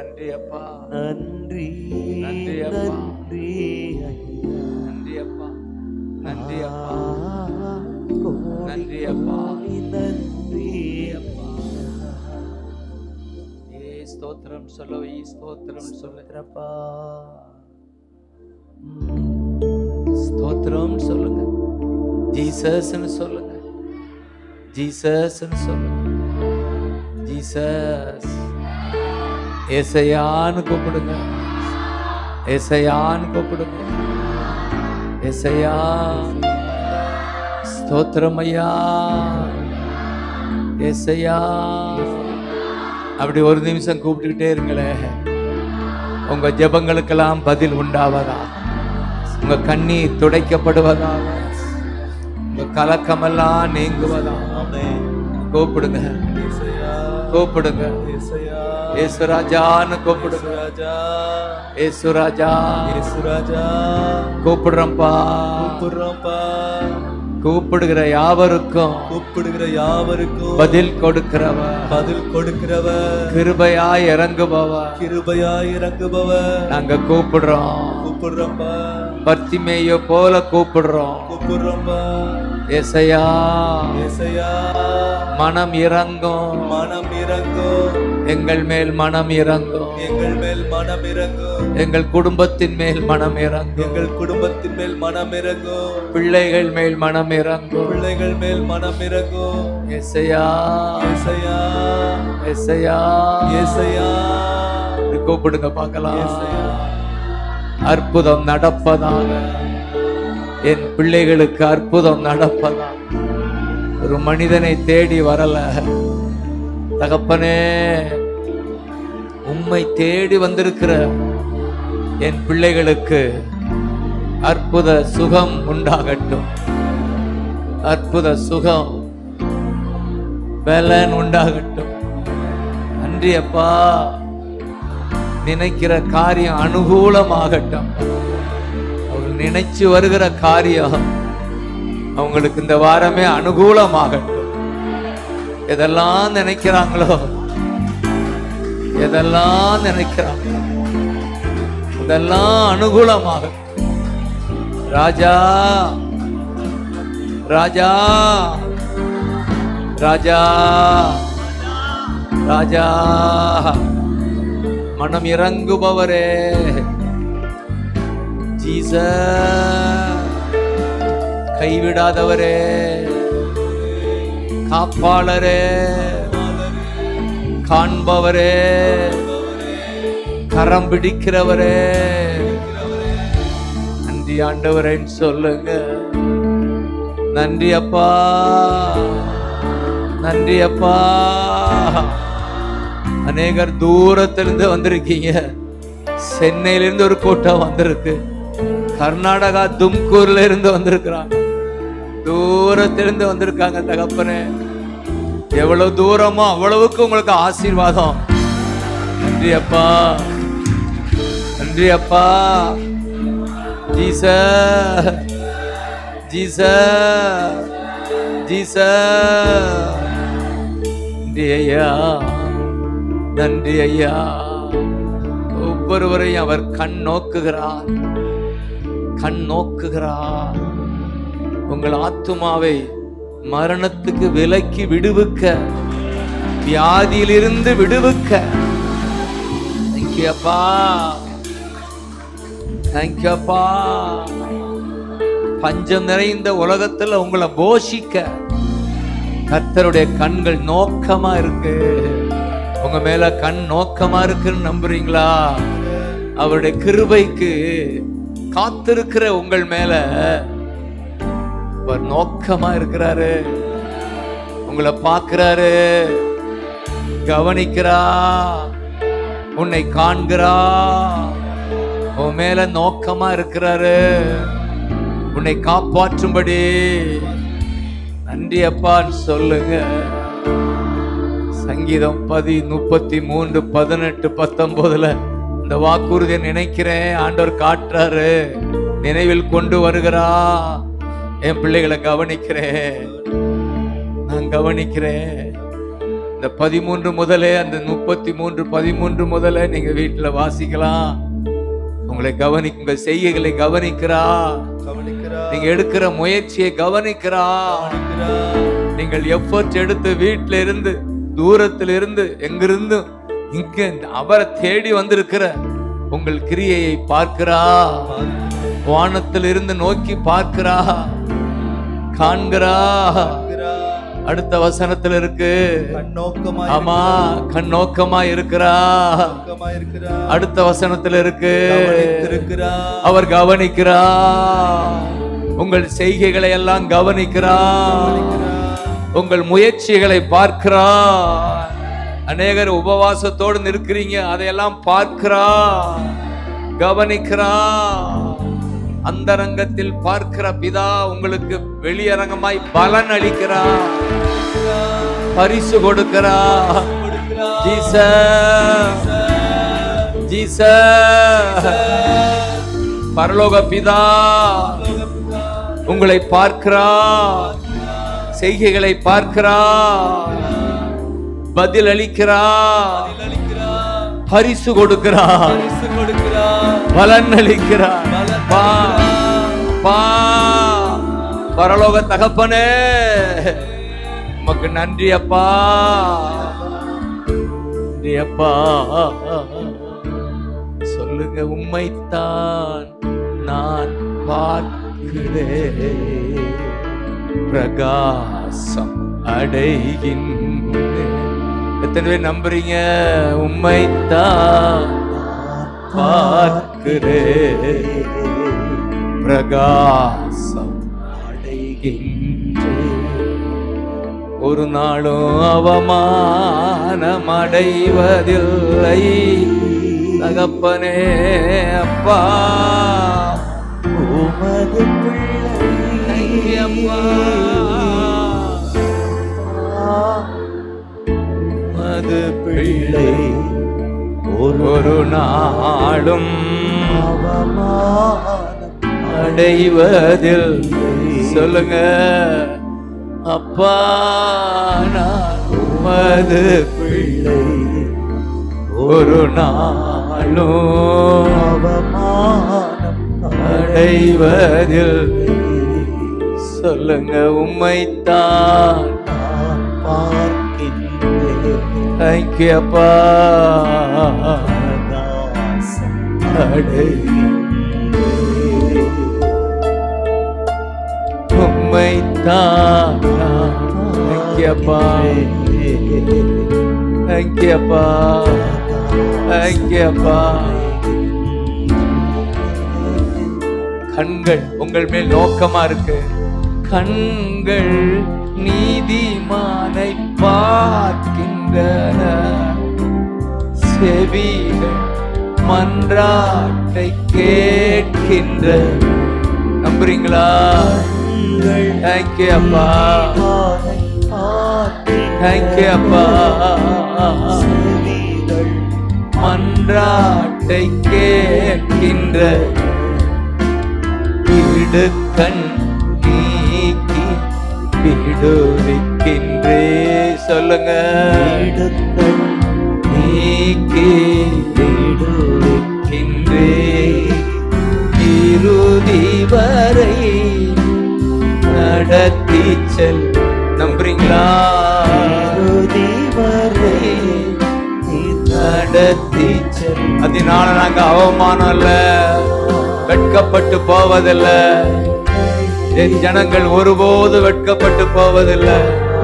நன்றி அப்பா நன்றி நன்றி அப்பா. நன்றி ஐயா. நன்றி அப்பா நன்றி அப்பா கோடி நன்றி அப்பா. கோடி நன்றி அப்பா ஏ ஸ்தோத்திரம் சொல்லுவை ஸ்தோத்திரம் சொல்லு அப்பா ஸ்தோத்திரம் சொல்லுங்க ஜீசஸ்னு சொல்லுங்க ஜீசஸ்னு சொல்லுங்க ஜீசஸ் ஏசையான்னு கூப்பிடுங்க ஏசையான்னு கூப்பிடுங்க ஏசையா ஸ்தோத்திரம் ஐயா ஏசையா அப்படி ஒரு நிமிஷம் கூப்பிட்டுக்கிட்டே இருங்களேன் உங்க ஜெபங்களுக்கெல்லாம் பதில் உண்டாவதா உங்க கண்ணீர் துடைக்கப்படுவதாக உங்க கலக்கமெல்லாம் நீங்குவதா ஆமென் கூப்பிடுங்க இயேசுயா கூப்பிடுங்க இயேசுயா ஏசுராஜான்னு கூப்பிடுங்க ராஜா ஏசுராஜா இயேசு ராஜா கூப்பிடுறோம்ப்பா கூப்பிடுறோம்ப்பா கூப்பிடுகிற யாவருக்கும் கூப்பிடுகிற யாவருக்கும் பதில் கொடுக்கிறவ பதில் கொடுக்கிறவர் கிருபையாய் இறங்குபவ கிருபையாய் இறங்குபவர் நாங்க கூப்பிடுறோம் கூப்பிடுறோம்ப்பா பர்த்திமேயோ போல கூப்பிடுறோம் கூப்பிடுறோம்ப்பா ஏசையா ஏசையா மனம் இறங்கும் மனம் இறங்கும் எங்கள் மேல் மனம் இறங்கும் எங்கள் மேல் மனம் இறங்கும் எங்கள் குடும்பத்தின் மேல் மனம் இறங்கும் எங்கள் குடும்பத்தின் மேல் மனம் இறங்கும் பிள்ளைகள் மேல் மனம் இறங்கும் பிள்ளைகள் மேல் மனம் இறங்கும் ஏசையா ஏசையா ஏசையா ஏசையா இப்படி கூப்பிடுங்க பார்க்கலாம் ஏசையா அற்புதம் நடப்பதாக என் பிள்ளைகளுக்கு அற்புதம் நடப்பதாக ஒரு மனிதனை தேடி வரல தகப்பனே உம்மை தேடி வந்திருக்கிற என் பிள்ளைகளுக்கு அற்புத சுகம் உண்டாகட்டும் அற்புத சுகம் பலன் உண்டாகட்டும் நன்றி அப்பா நினைக்கிற காரியம் அனுகூலமாகட்டும் அவங்க நினைச்சு வருகிற காரியம் அவங்களுக்கு இந்த வாரமே அனுகூலமாகட்டும் எதெல்லாம் நினைக்கிறாங்களோ எதெல்லாம் நினைக்கிறாங்க இதெல்லாம் அனுகூலமாகட்டும் ராஜா ராஜா ராஜா ராஜா மனம் இறங்குபவரே ஜீச கைவிடாதவரே காப்பாளரே காண்பவரே கரம் பிடிக்கிறவரே நன்றி ஆண்டவரேன்னு சொல்லுங்க நன்றி அப்பா நன்றி அப்பா அநேகர் தூரத்திலிருந்து வந்திருக்கீங்க சென்னையிலிருந்து ஒரு கூட்டம் வந்திருக்கு கர்நாடகா தும்கூர்ல இருந்து வந்திருக்கிறாங்க தூரத்திலிருந்து வந்திருக்காங்க தகப்பனே எவ்வளவு தூரமோ அவ்வளவுக்கு உங்களுக்கு ஆசீர்வாதம் நன்றி அப்பா நன்றி அப்பா ஜீச ஜீச ஜீச நன்றி ஐயா நன்றி ஐயா ஒவ்வொருவரையும் அவர் கண் நோக்குகிறார் கண் நோக்குகிறார் உங்கள் ஆத்துமாவை மரணத்துக்கு விலக்கி விடுவிக்க வியாதியிலிருந்து விடுவிக்க தேங்க்யூ அப்பா தேங்க்யூ அப்பா பஞ்சம் நிறைந்த உலகத்துல உங்களை போஷிக்க கர்த்தருடைய கண்கள் நோக்கமா இருக்கு உங்க மேல கண் நோக்கமா இருக்குன்னு நம்புறீங்களா அவருடைய கிருபைக்கு காத்திருக்கிற உங்கள் மேல அவர் நோக்கமா இருக்கிறாரு உங்களை பார்க்கிறாரு கவனிக்கிறா உன்னை காண்கிறா உன் மேல நோக்கமா இருக்கிறாரு உன்னை காப்பாற்றும்படி நன்றி அப்பான்னு சொல்லுங்க சங்கீதம் பதி முப்பத்தி மூன்று பதினெட்டு பத்தொன்பதுல இந்த வாக்குறுதியை நினைக்கிறேன் ஆண்டவர் காட்டுறாரு நினைவில் கொண்டு வருகிறா என் பிள்ளைகளை கவனிக்கிறேன் நான் கவனிக்கிறேன் இந்த பதிமூன்று முதலே அந்த முப்பத்தி மூன்று பதிமூன்று முதலே நீங்க வீட்டுல வாசிக்கலாம் உங்களை கவனிக்க உங்க செய்கைகளை கவனிக்கிறா கவனிக்கிறா நீங்க எடுக்கிற முயற்சியை கவனிக்கிறா கவனிக்கிறா நீங்கள் எஃபர்ட் எடுத்து வீட்டில இருந்து தூரத்தில் இருந்து எங்கிருந்து இங்க அவரை தேடி வந்திருக்கிற உங்கள் கிரியையை பார்க்கிறா வானத்தில் இருந்து நோக்கி பார்க்கிறா காண்கிறா பார்க்கிறா. அடுத்த வசனத்துல இருக்கு கண்ணோக்கமாய் ஆமா கண்ணோக்கமா இருக்கிறா நோக்கமாய் இருக்கிறா அடுத்த வசனத்துல இருக்கு கவனித்திருக்கிறா அவர் கவனிக்கிறா உங்கள் செய்கைகளை எல்லாம் கவனிக்கிறா உங்கள் முயற்சிகளை பார்க்கிறா அநேகர் உபவாசத்தோடு நிற்கிறீங்க அதையெல்லாம் பார்க்கிறா கவனிக்கிறா அந்தரங்கத்தில் பார்க்கிற பிதா உங்களுக்கு வெளியரங்கமாய் பலன் அளிக்கிறா பரிசு கொடுக்கிறா ஜீசஸ் ஜீசஸ் பரலோக பிதா உங்களை பார்க்கிறா செய்கைகளை பார்க்கிறா பதில் அளிக்கிறா பரிசு கொடுக்கிறா பரிசு கொடுக்கிறா பலன் அளிக்கிறா பா பா பரலோக தகப்பனே உமக்கு நன்றி அப்பா நன்றி அப்பா சொல்லுங்க உம்மைத்தான் நான் பார்க்கிறேன் பிரகாசம் அடைகின்றேன் எத்தனை பேர் நம்புறீங்க உம்மைத்தான் நான் பார்க்கிறேன் பிரகாசம் அடைகின்றேன் ஒரு நாளும் அவமானம் அடைவதில்லை தகப்பனே அப்பா உமது நன்றி அப்பா அது பிள்ளை ஒரு ஒரு நாளும் அவமானம் அடைவதில் சொல்லுங்க அப்பா நான் உமது பிள்ளை ஒரு நாளும் அவமானம் அடைவதில் சொல்லுங்க உம்மைத்தான் நான் பார்க்கின்றேன் தேங்க்யூ அப்பா பிரகாசம் அடைகின்றேன். உம்மைத்தான் தேங்க்யூ அப்பா தேங்க்யூ அப்பா தேங்க்யூ அப்பா கண்கள் உங்கள் மேல் நோக்கமா இருக்கு கண்கள் நீதிமானை பார்க்கின்றன செவிகள் மன்றாட்டை கேட்கின்ற நம்புறீங்களா தேங்க்யூ அப்பா தேங்க்யூ அப்பா மன்றாட்டை கேட்கின்ற இடுக்கண் நீக்கி விடுவிக்கின்றே சொல்லுங்க நீக்கி விடுவிக்கின்றே இறுதி வரை நடத்தி செல் நம்புறீங்களா நடத்தி செல் அதனால நாங்க அவமானம் இல்ல வெட்கப்பட்டு போவதில்ல என் ஜனங்கள் ஒருபோது வெட்கப்பட்டு போவதில்லை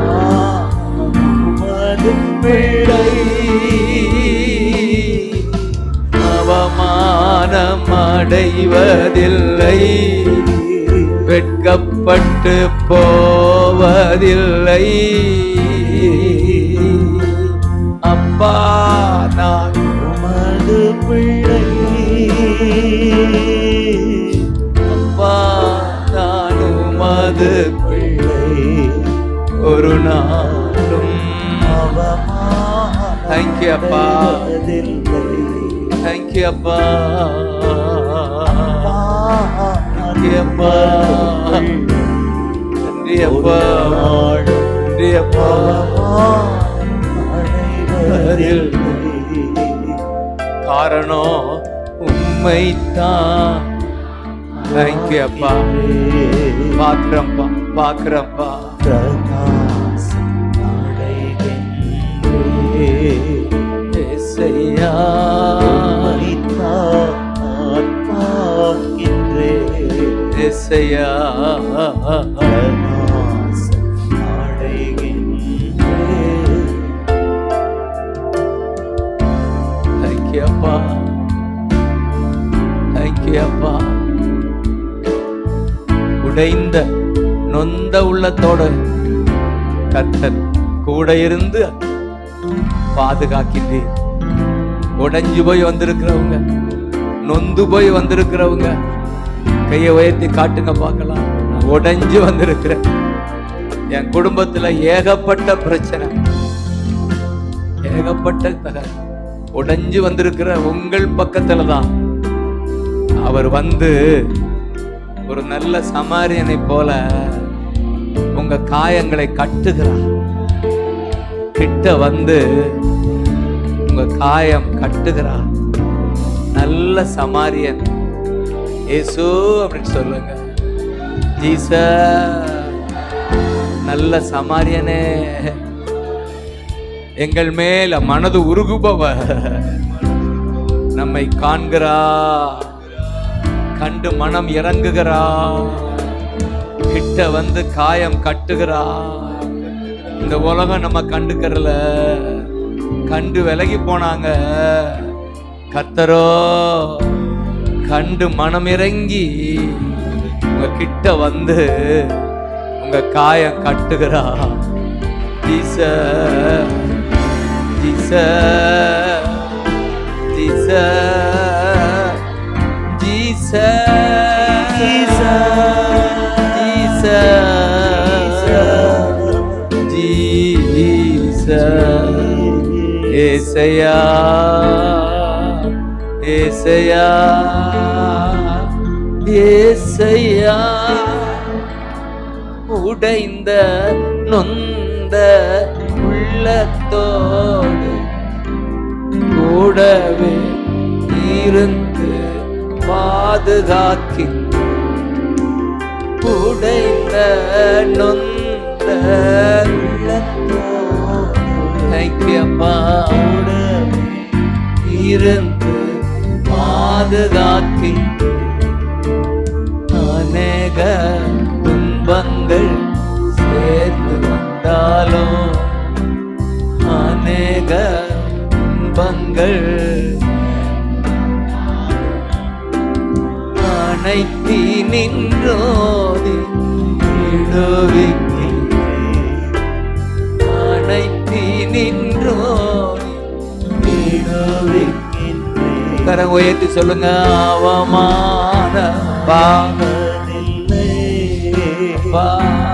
பிள்ளை அவமானம் அடைவதில்லை வெட்கப்பட்டு போவதில்லை அப்பா நான் உமது பிள்ளை அப்பா நான் உமது பிள்ளை ஒரு நாளும் Thank you, அப்பா. தேங்க்யூ அப்பா நன்றி அப்பா நன்றி அப்பா நன்றி அப்பா அறிவதில்லை காரணம் உண்மைதான் தேங்க்யூ அப்பா பாக்குறப்பா பாக்குறப்பா பிரகாசம் அடைகின்றேன் ஏசையா நான் பார்க்கின்றேன் ஏசையா பிரகாசம் அடைகின்றேன் தேங்க்யூ அப்பா தேங்க்யூ அப்பா உடைந்த நொந்த உள்ளத்தோட கர்த்தர் கூட இருந்து பாதுகாக்கின்றீர் உடைஞ்சு போய் வந்திருக்கிறவங்க நொந்து போய் வந்திருக்கிறவங்க கையை உயர்த்தி காட்டுங்க பார்க்கலாம் நான் உடைஞ்சு வந்திருக்கிறேன் என் குடும்பத்துல ஏகப்பட்ட பிரச்சனை ஏகப்பட்ட தக உடைஞ்சு வந்திருக்கிற உங்கள் பக்கத்துல தான் அவர் வந்து ஒரு நல்ல சமாரியனை போல உங்க காயங்களை கட்டுகிறார் கிட்ட வந்து உங்க காயம் கட்டுகிறார் நல்ல சமாரியன் இயேசு அப்படின்னு சொல்லுங்க ஜீச நல்ல சமாரியனே எங்கள் மேல மனது உருகுபவர் நம்மை காண்கிறா கண்டு மனம் இறங்குகிறா கிட்ட வந்து காயம் கட்டுகிறா இந்த உலகம் நம்ம கண்டுக்கிறல கண்டு விலகி போனாங்க கர்த்தரோ கண்டு மனம் இறங்கி உங்க கிட்ட வந்து உங்க காயம் கட்டுகிறா Jesus Jesus Jesus Jesus Jesus Jesus ஏசையா ஏசையா ஏசையா உடைந்த நொந்த உள்ளத்தோடு கூடவே இருந்து பாதுகாக்கி உடைந்த நொந்த ஐக்கியப்பா இருந்து பாதுகாக்கி அநேக துன்பங்கள் சேர்ந்து வந்தாலும் அநேக துன்பங்கள் அனைத்தி நின்றோதி விடுவிக்கின்றேன் அனைத்தி நின்றோதி விடுவிக்கின்றேன் கரம் உயர்த்தி சொல்லுங்க அவமான பா பா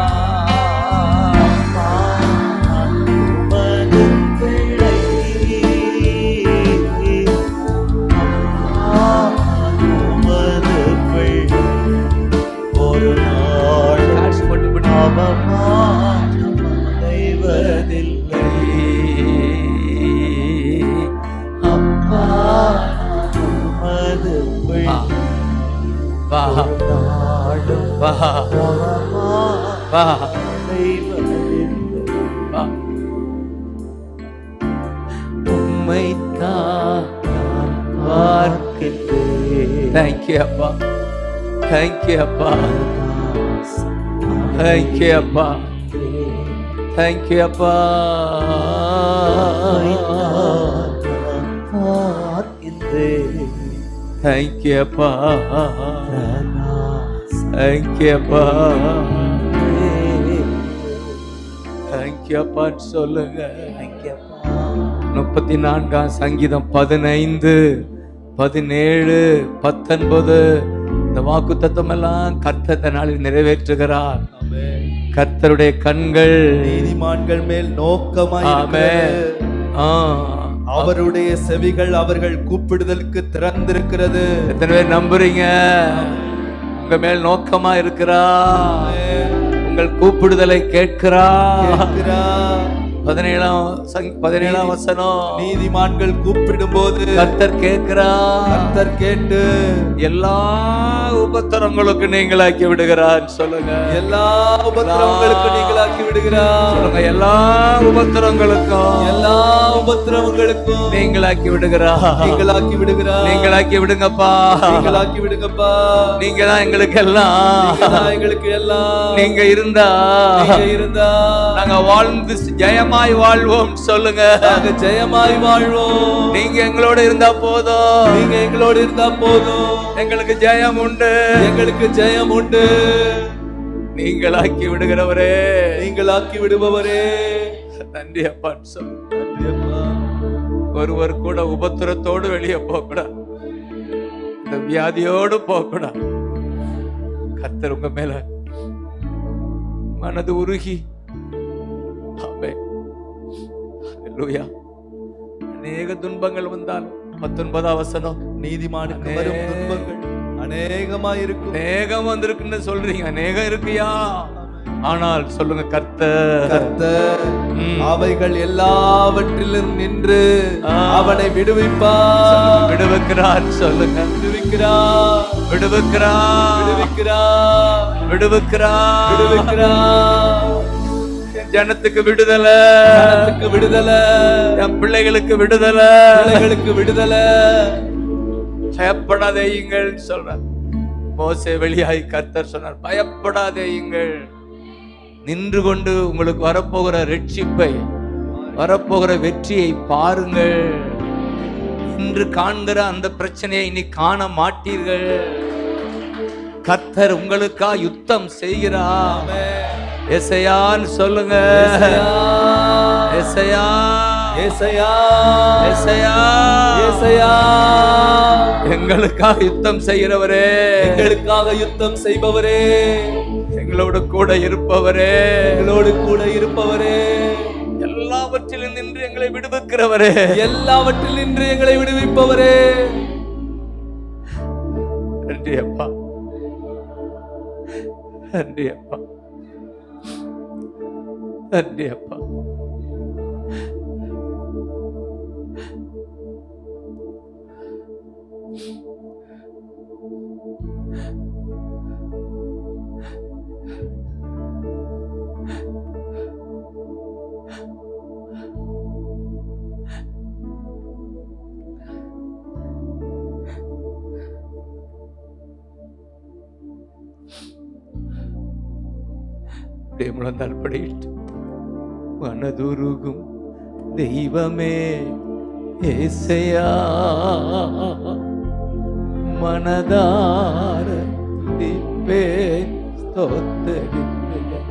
ஒரு நாள் காட்சி போட்டு பிடி. அவமானம் அடைவதில்லை அப்பா உமது வா வா நாடும் வா அவமானம் வா அடைவதில்லை வா உம்மைத்தான் நான் பார்க்கின்றேன் தேங்க்யூ அப்பா தேங்க்யூ அப்பா தேங்க்யூ அப்பா தேங்க்யூ அப்பா தேங்க்யூ அப்பா தேங்க்யூ அப்பா தேங்க்யூ அப்பான்னு சொல்லுங்க முப்பத்தி நான்காம் சங்கீதம் பதினைந்து பதினேழு பத்தொன்பது இந்த வாக்கு தத்துவம் எல்லாம் கர்த்தத்த நாளில் நிறைவேற்றுகிறார் கர்த்தருடைய கண்கள் நீதிமான்கள் மேல் நோக்கமாய் ஆமே ஆ. அவருடைய செவிகள் அவர்கள் கூப்பிடுதலுக்கு திறந்திருக்கிறது எத்தனை பேர் நம்புறீங்க உங்க மேல் நோக்கமா இருக்கிறா உங்கள் கூப்பிடுதலை கேட்கிறா கேட்கிறா. பதினேழாம் சங்- பதினேழாம் வசனம் நீதிமான்கள் கூப்பிடும்போது கர்த்தர் கேட்கிறா கர்த்தர் கேட்டு எல்லா உபத்திரங்களுக்கு நீங்களாக்கி விடுகிறார் சொல்லுங்க எல்லா உபத்திரவங்களுக்கு நீங்களாக்கி விடுகிறார் சொல்லுங்க எல்லா உபத்திரங்களுக்கும் எல்லா உபத்திரவங்களுக்கும் நீங்களாக்கி விடுகிறா நீங்களாக்கி விடுகிறார் நீங்களாக்கி விடுங்கப்பா நீங்களாக்கி விடுங்கப்பா நீங்க தான் எங்களுக்கு எல்லாம் நீங்கதான் எங்களுக்கு எல்லாம் நீங்க இருந்தா நீங்க இருந்தா நாங்க வாழ்ந்து ஜெயமாய் வாழ்வோம் சொல்லுங்க நாங்க ஜெயமாய் வாழ்வோம் நீங்க எங்களோட இருந்தா போதும் நீங்க எங்களோடு இருந்தா போதும் எங்களுக்கு ஜெயம் உண்டு எங்களுக்கு ஜெயம் உண்டு நீங்களாக்கி விடுகிறவரே நீங்களாக்கி விடுபவரே நன்றி அப்பான்னு சொல்லு நன்றி அப்பா. ஒருவர் கூட உபத்திரத்தோடு வெளியே போகக்கூடாது இந்த வியாதியோடு போகக்கூடாது கர்த்தர் உங்க மேல மனது உருகி ஆமென். ஹalleluya. அநேக துன்பங்கள் வந்தாலும் பத்தொன்பதாம் வசனம் நீதிமானுக்கு வரும் துன்பங்கள் அநேகமாய் இருக்கும் அநேகம் வந்திருக்குன்னு சொல்றீங்க அநேகம் இருக்குயா ஆனால் சொல்லுங்க கர்த்தர் கர்த்தர் ம். அவைகள் எல்லாவற்றிலும் நின்று ஆ. அவனை விடுவிப்பார் விடுவிக்கிறார் சொல்லுங்க விடுவிக்கிறார் விடுவிக்கிறார் விடுவிக்கிறார் விடுவிக்கிறார் விடுவிக்கிறார் என் ஜனத்துக்கு விடுதலை ஜனத்துக்கு விடுதலை என் பிள்ளைகளுக்கு விடுதலை பிள்ளைகளுக்கு விடுதலை பயப்படாதேயுங்கள் சொல்றார் மோசே வெளியாய் கர்த்தர் சொன்னார் பயப்படாதேயுங்கள் நின்று கொண்டு உங்களுக்கு வரப்போகிற ரட்சிப்பை வரப்போகிற வெற்றியை பாருங்கள் இன்று காண்கிற அந்த பிரச்சனையை இனி காண மாட்டீர்கள் கர்த்தர் உங்களுக்கா யுத்தம் செய்கிறார் எசையான்னு சொல்லுங்க எசையா ஏசையா எசையா ஏசையா எங்களுக்காக யுத்தம் செய்கிறவரே எங்களுக்காக யுத்தம் செய்பவரே எங்களோடு கூட இருப்பவரே எங்களோடு கூட இருப்பவரே எல்லாவற்றிலும் நின்று எங்களை விடுவிக்கிறவரே எல்லாவற்றில் நின்று எங்களை விடுவிப்பவரே நன்றி அப்பா நன்றி அப்பா நன்றி அப்பா அப்படியே முழந்தால் படியிட்டு மனதுருகும் தெய்வமே ஏசையா மனதார துதிப்பேன் ஸ்தோத்தரிப்பேன்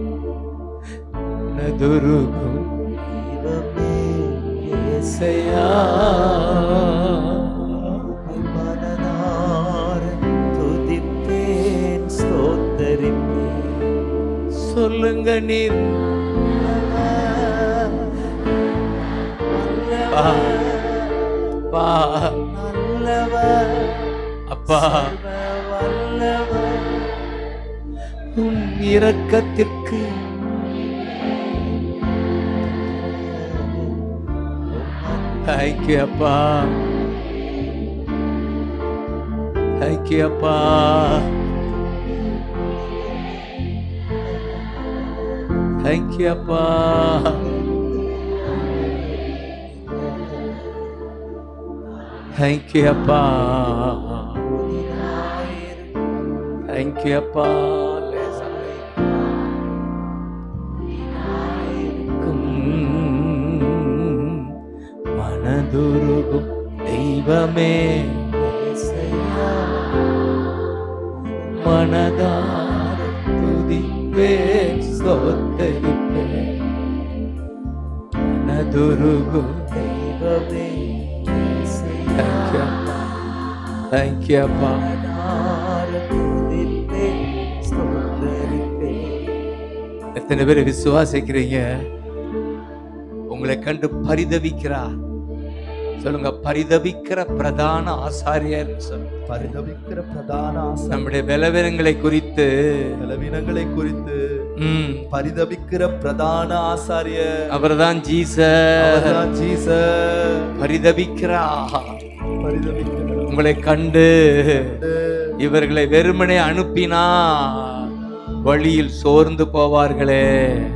மனதுருகும் தெய்வமே ஏசையா மனதார துதிப்பேன் ஸ்தோத்தரிப்பேன் சொல்லுங்க நீர் பா பா நல்லவர் அப்பா வல்லவர் உன் இரக்கத்திற்கு தேங்க்யூ அப்பா தேங்க்யூ அப்பா தேங்க்யூ அப்பா தேங்க்யூ அப்பா தேங்க்யூ அப்பா மனதுருகும் தெய்வமே மனதார துதிப்பேன் ஸ்தோத்தரிப்பேன் மனதுருகும் தெய்வமே தேங்க்யூ அப்பா தேங்க்யூ அப்பா மனதார துதிப்பேன் ஸ்தோத்தரிப்பேன் எத்தனை பேர் விசுவாசிக்கிறீங்க உங்களை கண்டு பரிதவிக்கிறா சொல்லுங்க பரிதபிக்கிற பிரதான ஆசாரியர் சொல்லுங்க பரிதவிக்கிற பிரதான ஆசாரியர் நம்முடைய பலவீனங்களை குறித்து பலவீனங்களை குறித்து ம், பரிதவிக்கிற பிரதான ஆசாரியர் அவர்தான் ஜீச அவர்தான் ஜீசஸ் பரிதபிக்கிறா பரிதவிக்கிற உங்களை கண்டு இவர்களை வெறுமனே அனுப்பினா வழியில் சோர்ந்து போவார்களே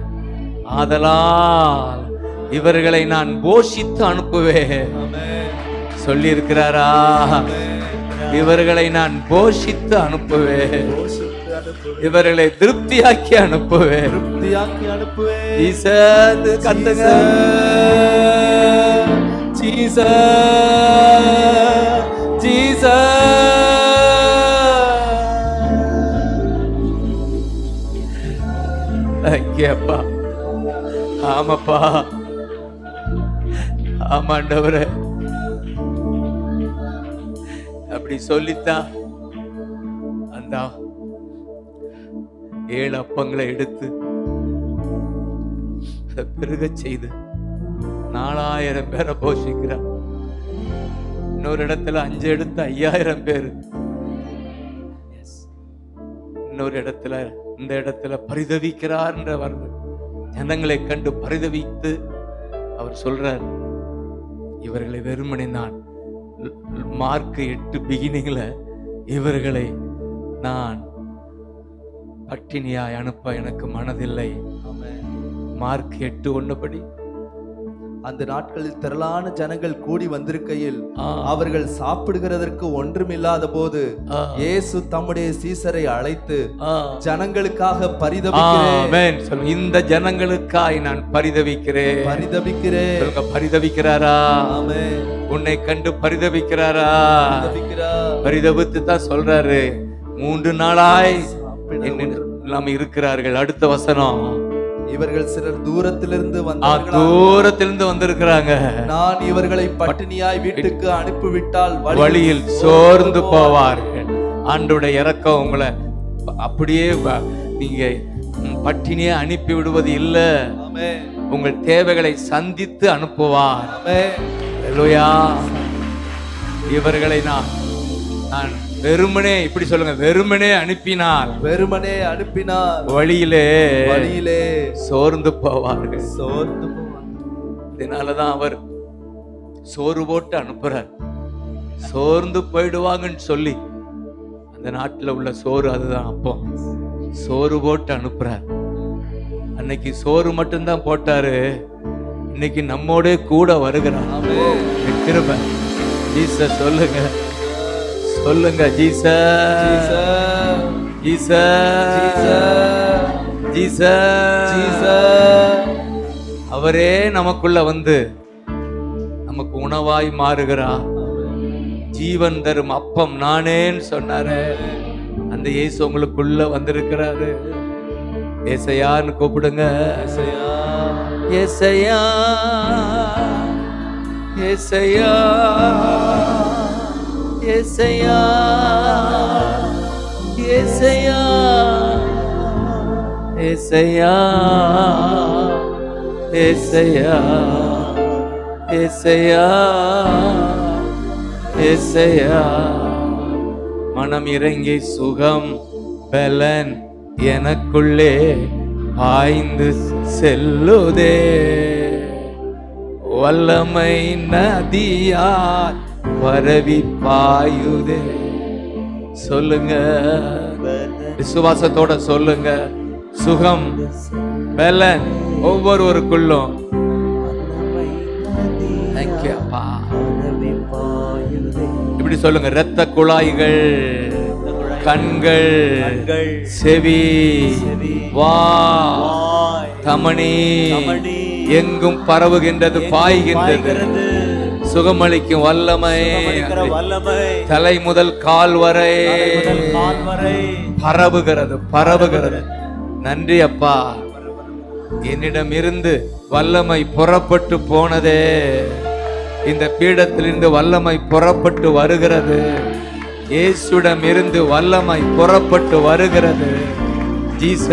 ஆதலால் இவர்களை நான் போஷித்து அனுப்புவேன் ஆமென். சொல்லி இருக்கிறாரா இவர்களை நான் போஷித்து அனுப்புவேன் போஷித்து அனுப்புவேன். இவர்களை திருப்தியாக்கி அனுப்புவேன் திருப்தியாக்கி அனுப்புவேன் ஈசது கத்துங்க ஜீசஸ் ஜீசஸ் ஐயப்பா ஆமாப்பா ஆமாண்டவரே அப்படி சொல்லித்தான் அந்த ஏழு அப்பங்களை எடுத்து அதை பெருகச் செய்து நாலாயிரம் பேரை போஷிக்கிறார் இன்னொரு இடத்துல அஞ்சு எடுத்து ஐயாயிரம் பேர் இன்னொரு இடத்துல இந்த இடத்துல பரிதவிக்கிறார்ன்ற வருது ஜனங்களை கண்டு பரிதவித்து அவர் சொல்றார் இவர்களை வெறுமனே நான் மார்க் எட்டு பிகினிங்ல இவர்களை நான் பட்டினியாய் அனுப்ப எனக்கு மனதில்லை மார்க் எட்டு ஒண்ணுபடி அந்த நாட்களில் திரளான ஜனங்கள் கூடி வந்திருக்கையில் ஆ, அவர்கள் சாப்பிடுகிறதற்கு ஒன்றுமில்லாத போது ஆ, இயேசு தம்முடைய சீசரை அழைத்து ஆ. ஜனங்களுக்காக பரிதவிக்கிறேன் ஆமென். சொல்லுங்க இந்த ஜனங்களுக்காய் நான் பரிதவிக்கிறேன் பரிதவிக்கிறேன் சொல்லுங்க பரிதவிக்கிறாரா ஆமென். உன்னை கண்டு பரிதவிக்கிறாரா பரிதவிக்கிறார். பரிதவித்து தான் சொல்றாரு மூன்று நாளாய் சாப்பிட என்னிடம் இல்லாம இருக்கிறார்கள் அடுத்த வசனம் இவர்கள் சிலர் தூரத்திலிருந்து ஆ, வந்தார்களா தூரத்திலிருந்து வந்திருக்கிறாங்க நான் இவர்களை பட்டினியாய் வீட்டுக்கு அனுப்பிவிட்டால் வழியில் சோர்ந்து போவார்கள் ஆண்டுடைய இறக்கம் உங்களை அப்படியே வ- நீங்க ம், பட்டினியே அனுப்பி விடுவது இல்ல ஆமென். உங்கள் தேவைகளை சந்தித்து அனுப்புவார் ஆமென். அல்லேலூயா இவர்களை நான் நான் வெறுமனே இப்படி சொல்லுங்க வெறுமனே அனுப்பினால் வெறுமனே அனுப்பினார் வழியிலே வழியிலே சோர்ந்து போவார்கள் சோர்ந்து போவார். இதனாலதான் அவர் சோறு போட்டு அனுப்புறார் சோர்ந்து போயிடுவாங்கன்னு சொல்லி அந்த நாட்டுல உள்ள சோறு அதுதான் அப்போ சோறு போட்டு அனுப்புறார் அன்னைக்கு சோறு மட்டும்தான் போட்டாரு இன்னைக்கு நம்மோட கூட வருகிறார் ஆமென். கிருபை ஜீசஸ் சொல்லுங்க சொல்லுங்க Jesus Jesus. Jesus Jesus. Jesus Jesus. அவரே நமக்குள்ள வந்து நமக்கு உணவாய் மாறுகிறார் ஜீவன் தரும் அப்பம் நானேன்னு சொன்னாரு அந்த இயேசு உங்களுக்குள்ள வந்திருக்கிறாரு ஏசையான்னு கூப்பிடுங்க இசையா. ஏசையா ஏசையா ஏசையா ஏசையா ஏசையா ஏசையா ஏசையா ஏசையா மனம் இறங்கி சுகம் பலன் எனக்குள்ளே பாய்ந்து செல்லுதே வல்லமை நதியார் பரவி பாயுதே சொல்லுங்க விசுவாசத்தோட சொல்லுங்க சுகம் பலன் ஒவ்வொருவருக்குள்ளும் Thank you, அப்பா இப்படி சொல்லுங்க இரத்த குழாய்கள் கண்கள் கண்கள், செவி செவி, வா வாய், தமணி தமனி, எங்கும் பரவுகின்றது பாய்கின்றது பாய்கிறது. சுகமளிக்கும் வல்லமை சுகமளிக்கிற வல்லமை தலை முதல் கால் வரை தலை முதல் கால் வரை பரவுகிறது பரவுகிறது நன்றி அப்பா என்னிடம் இருந்து வல்லமை புறப்பட்டு போனதே இந்த பீடத்திலிருந்து வல்லமை புறப்பட்டு வருகிறது இயேசுடம் இருந்து வல்லமை புறப்பட்டு வருகிறது ஜீச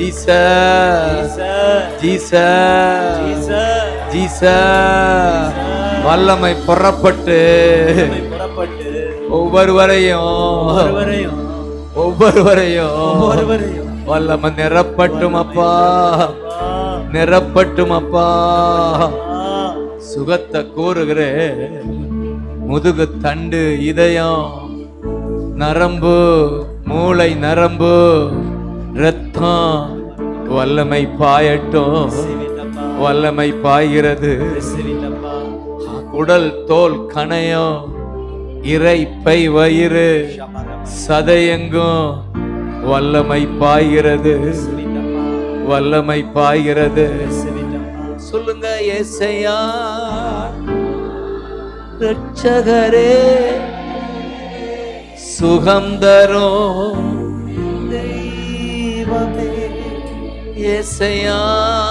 ஜீச ஜீசஸ், ஜீச ஜீசஸ், ஜீச வல்லமை புறப்பட்டு வல்லமை புறப்பட்டு ஒவ்வொருவரையும் ஒவ்வொருவரையும் ஒவ்வொருவரையும் ஒவ்வொருவரையும் வல்லமை நிரப்பட்டும் அப்பா அப்பா, நிரப்பட்டும் அப்பா அப்பா, சுகத்தை கூறுகிறே முதுகு தண்டு இதயம் நரம்பு மூளை நரம்பு ரத்தம் வல்லமை பாயட்டும் இயேசுவின் அப்பா, வல்லமை பாய்கிறது இயேசுவின் அப்பா, உடல் தோல் கணையம் இறைப்பை வயிறு ஷபரம, சதையெங்கும் வல்லமை பாய்கிறது இயேசுவின் அப்பா, வல்லமை பாய்கிறது இயேசுவின் அப்பா. சொல்லுங்க ஏசையா ரட்சகரே சுகம் தரும் தெய்வமே ஏசையா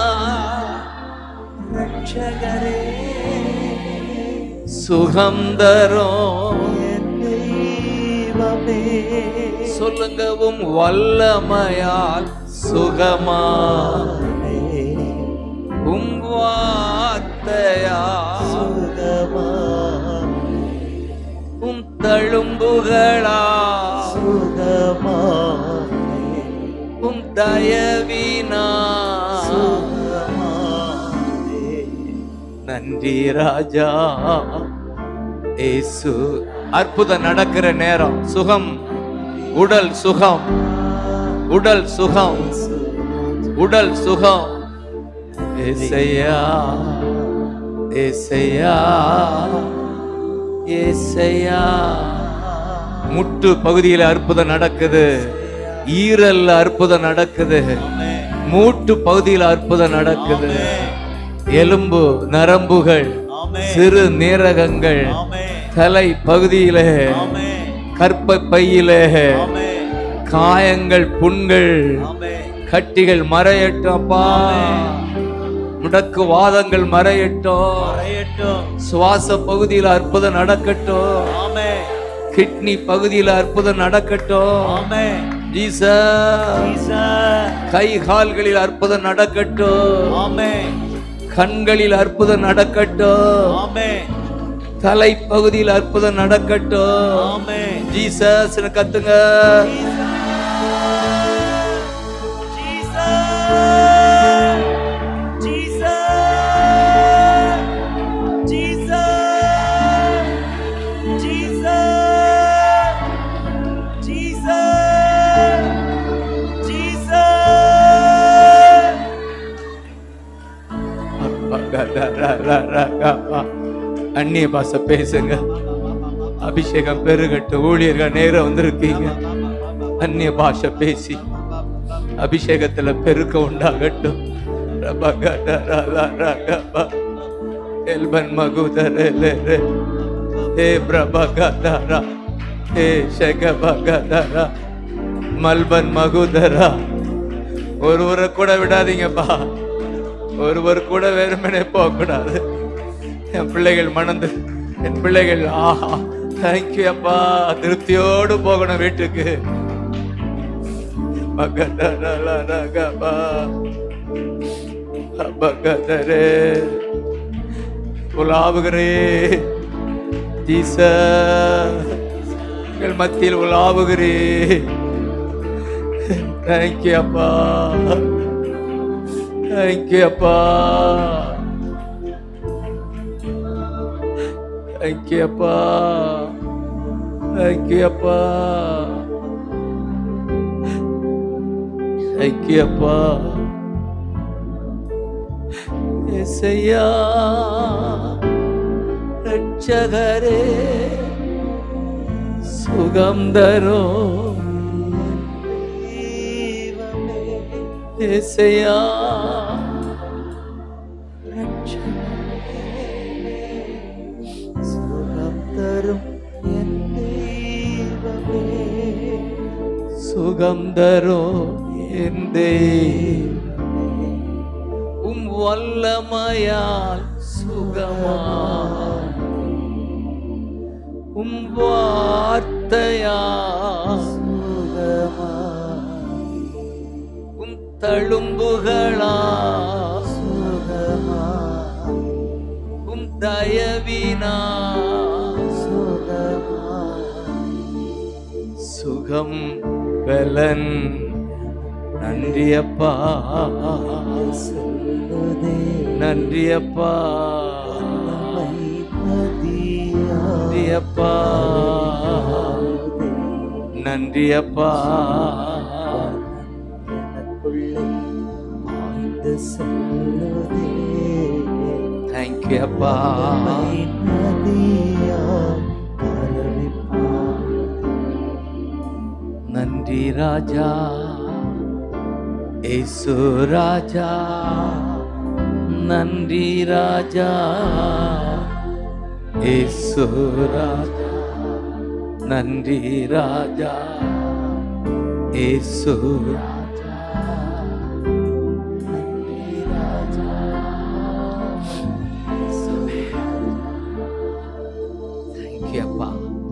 ரட்சகரே சுகம் தரும் தெய்வமே சொல்லுங்கவும் வல்லமையால் சுகமா உம் வார்த்தையா உம் தழும்புகளா உம் தயவினா நன்றி ராஜா ஏசு அற்புதம் நடக்கிற நேரம் சுகம் உடல் சுகம் உடல் சுகம் உடல் சுகம் ஏசையா ஏசையா ஏசையா முட்டு பகுதியில் அற்புதம் நடக்குது ஈரல்ல அற்புதம் நடக்குது மூட்டு பகுதியில் அற்புதம் நடக்குது எலும்பு நரம்புகள் ஆமென். சிறு நீரகங்கள் ஆமென். தலை பகுதியிலே ஆமென். கற்ப பையிலே ஆமென். காயங்கள் புண்கள் ஆமென். கட்டிகள் மறையட்டும் அப்பா முடக்கு வாதங்கள் மறையட்டும் மறையட்டும். சுவாச பகுதியில் அற்புதம் நடக்கட்டும் ஆமென். கிட்னி பகுதியில் அற்புதம் நடக்கட்டும் ஆமென். Jesus Jesus. கை கால்களில் அற்புதம் நடக்கட்டும் ஆமென். கண்களில் அற்புதம் நடக்கட்டும் ஆமென். தலை பகுதியில் அற்புதம் நடக்கட்டும் ஆமென். ஜீசஸ் கத்துங்க அந்நிய பாஷை பேசுங்க அபிஷேகம் பெருகட்டும் ஊழியர்கள் நேரம் வந்திருக்கீங்க அந்நிய பாஷை பேசி அபிஷேகத்துல பெருக்க உண்டாகட்டும் ரபகடரலரகப. எல்பன் மகுதரலெரெ. ஹே பிரபகதரா ஹே ஷகபகதரா மல்பன் மகுதரா ஒருவரை கூட விடாதீங்கப்பா ஒருவர் கூட வெறுமனே போகக்கூடாது என் பிள்ளைகள் மணந்து என் பிள்ளைகள் ஆஹா தேங்க்யூ அப்பா திருப்தியோடு போகணும் வீட்டுக்கு மகதரலரகபா. அபகதரே. உலாவுகிறே ஜீச எங்கள் மத்தியில் உலாவுகிறே தேங்க்யூ அப்பா தேங்க்யூ அப்பா தேங்க்யூ அப்பா தேங்க்யூ அப்பா தேங்க்யூ அப்பா எசையா ரட்சகரே சுகம் தரும் எசையா சுகம் தரும் என் தெய்வமே சுகம் தரும் என் தெய்வமே. உம் வல்லமையால் சுகமா உம் வார்த்தையா சுகமா உம் தழும்புகளா சுகமா உம் தயவினா சுகம் பலன் நன்றியப்பா நன்றியப்பா நன்றியப்பா நன்றியப்பா தேங்க்யூ அப்பா நன்றி ராஜா ஏசு ராஜா நன்றி ராஜா ஏசு ராஜா நன்றி ராஜா ஏசு ராஜா நன்றி ராஜா தேங்க்யூ அப்பா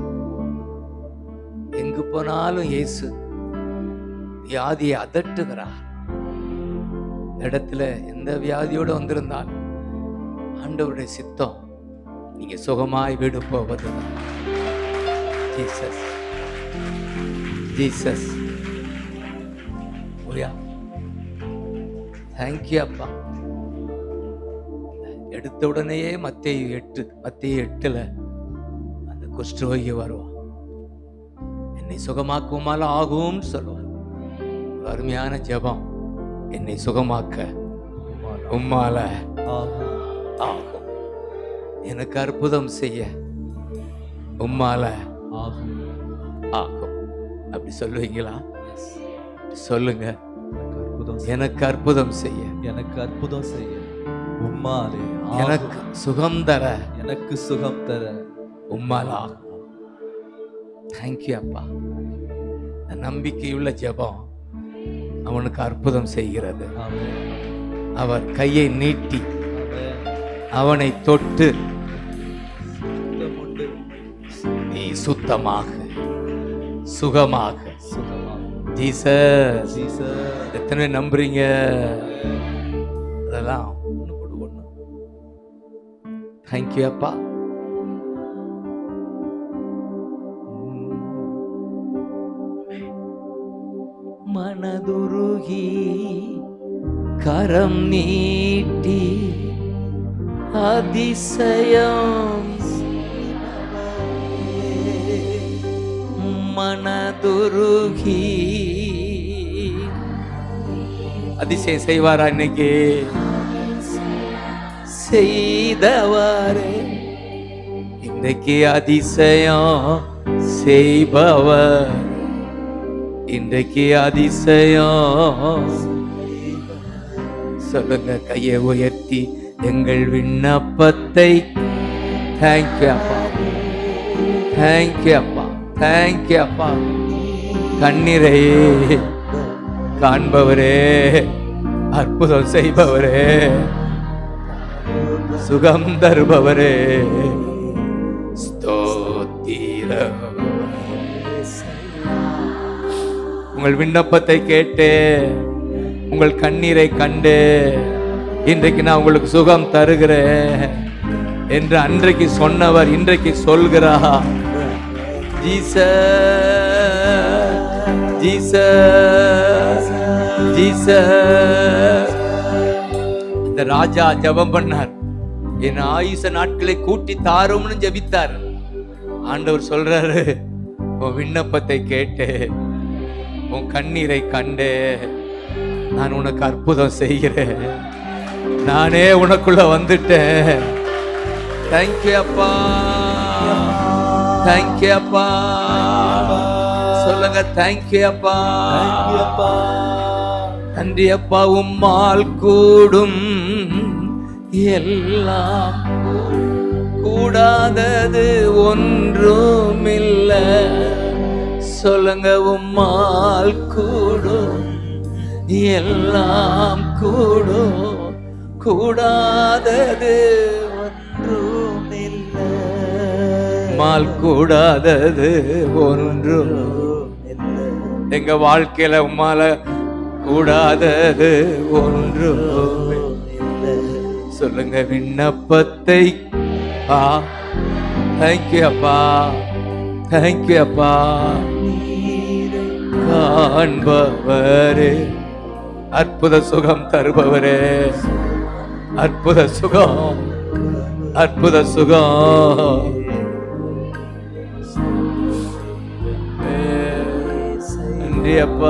எங்கு போனாலும் இயேசு வியாதியை அதட்டுகிறார் இந்த இடத்துல எந்த வியாதியோடு வந்திருந்தால் ஆண்டவருடைய சித்தம் நீங்க சுகமாய் வீடு போவது ஜீசஸ் ஜீசஸ் ஓயா தேங்க்யூ அப்பா எடுத்த உடனேயே மத்திய எட்டு மத்திய எட்டுல அந்த குஷ்டரோகி வருவான் என்னை சுகமாக்குமால ஆகும்னு சொல்லுவார் ஒரு அருமையான ஜெபம் என்னை சுகமாக்க உம்மால ஆகும் எனக்கு அற்புதம் செய்ய உம்மால ஆகும் அப்படி சொல்லுவீங்களா சொல்லுங்க அற்புதம் எனக்கு அற்புதம் செய்ய எனக்கு அற்புதம் செய்ய உம்மாலே ஆகும். எனக்கு சுகம் தர எனக்கு சுகம் தர உம்மால ஆகும் தேங்க்யூ அப்பா இந்த நம்பிக்கையுள்ள ஜெபம் அவனுக்கு அற்புதம் செய்கிறது ஆமென். அவர் கையை நீட்டி ஆமென். அவனை தொட்டு சுகம் உண்டு. நீ சுத்தமாக சுகமாக சுகமாகும். Jesus Jesus. எத்தனை நம்புறீங்க அதெல்லாம் ஒண்ணு போடு ஒண்ணு தேங்க்யூ அப்பா மனதுருகி கரம் நீட்டி அதிசயம் மனதுருகி அதிசயம் செய்வாரா இன்னைக்கு செய்தவாரே இன்றைக்கு அதிசயம் செய்பவர் இன்றைக்கு அதிசயம் சொல்லுங்க கையை உயர்த்தி எங்கள் விண்ணப்பத்தை தேங்க்யூ அப்பா தேங்க்யூ அப்பா தேங்க்யூ அப்பா கண்ணீரை காண்பவரே அற்புதம் செய்பவரே சுகம் தருபவரே ஸ்தோத்திரம் உங்கள் விண்ணப்பத்தை கேட்டு உங்கள் கண்ணீரை கண்டு இன்றைக்கு நான் உங்களுக்கு சுகம் தருகிறேன் என்று அன்றைக்கு சொன்னவர் இன்றைக்கு சொல்கிறார் ஜீசஸ் ஜீசஸ் ஜீசஸ் இந்த ராஜா ஜெபம் பண்ணார் என் ஆயுச நாட்களை கூட்டி தாரும்னு ஜெபித்தார் ஆண்டவர் சொல்றாரு உன் விண்ணப்பத்தை கேட்டு உன் கண்ணீரை கண்டு நான் உனக்கு அற்புதம் செய்கிறேன் நானே உனக்குள்ள வந்துட்டேன் தேங்க்யூ அப்பா தேங்க்யூ அப்பா சொல்லுங்க தேங்க்யூ அப்பா Thank you, அப்பா. நன்றி அப்பா உம்மால் கூடும் எல்லாம் கூடாதது ஒன்றுமில்ல சொல்லுங்க உம்மால் கூடும் எல்லாம் கூடும் கூடாதது ஒன்றுமில்ல மால் கூடாதது ஒன்றும் எங்க வாழ்க்கையில உம்மால கூடாதது ஒன்று சொல்லுங்க விண்ணப்பத்தை அப்பா தேங்க்யூ அப்பா தேங்க்யூ அப்பா காண்பவரே அற்புத சுகம் தருபவரே அற்புத சுகம் அற்புத சுகம் நன்றி அப்பா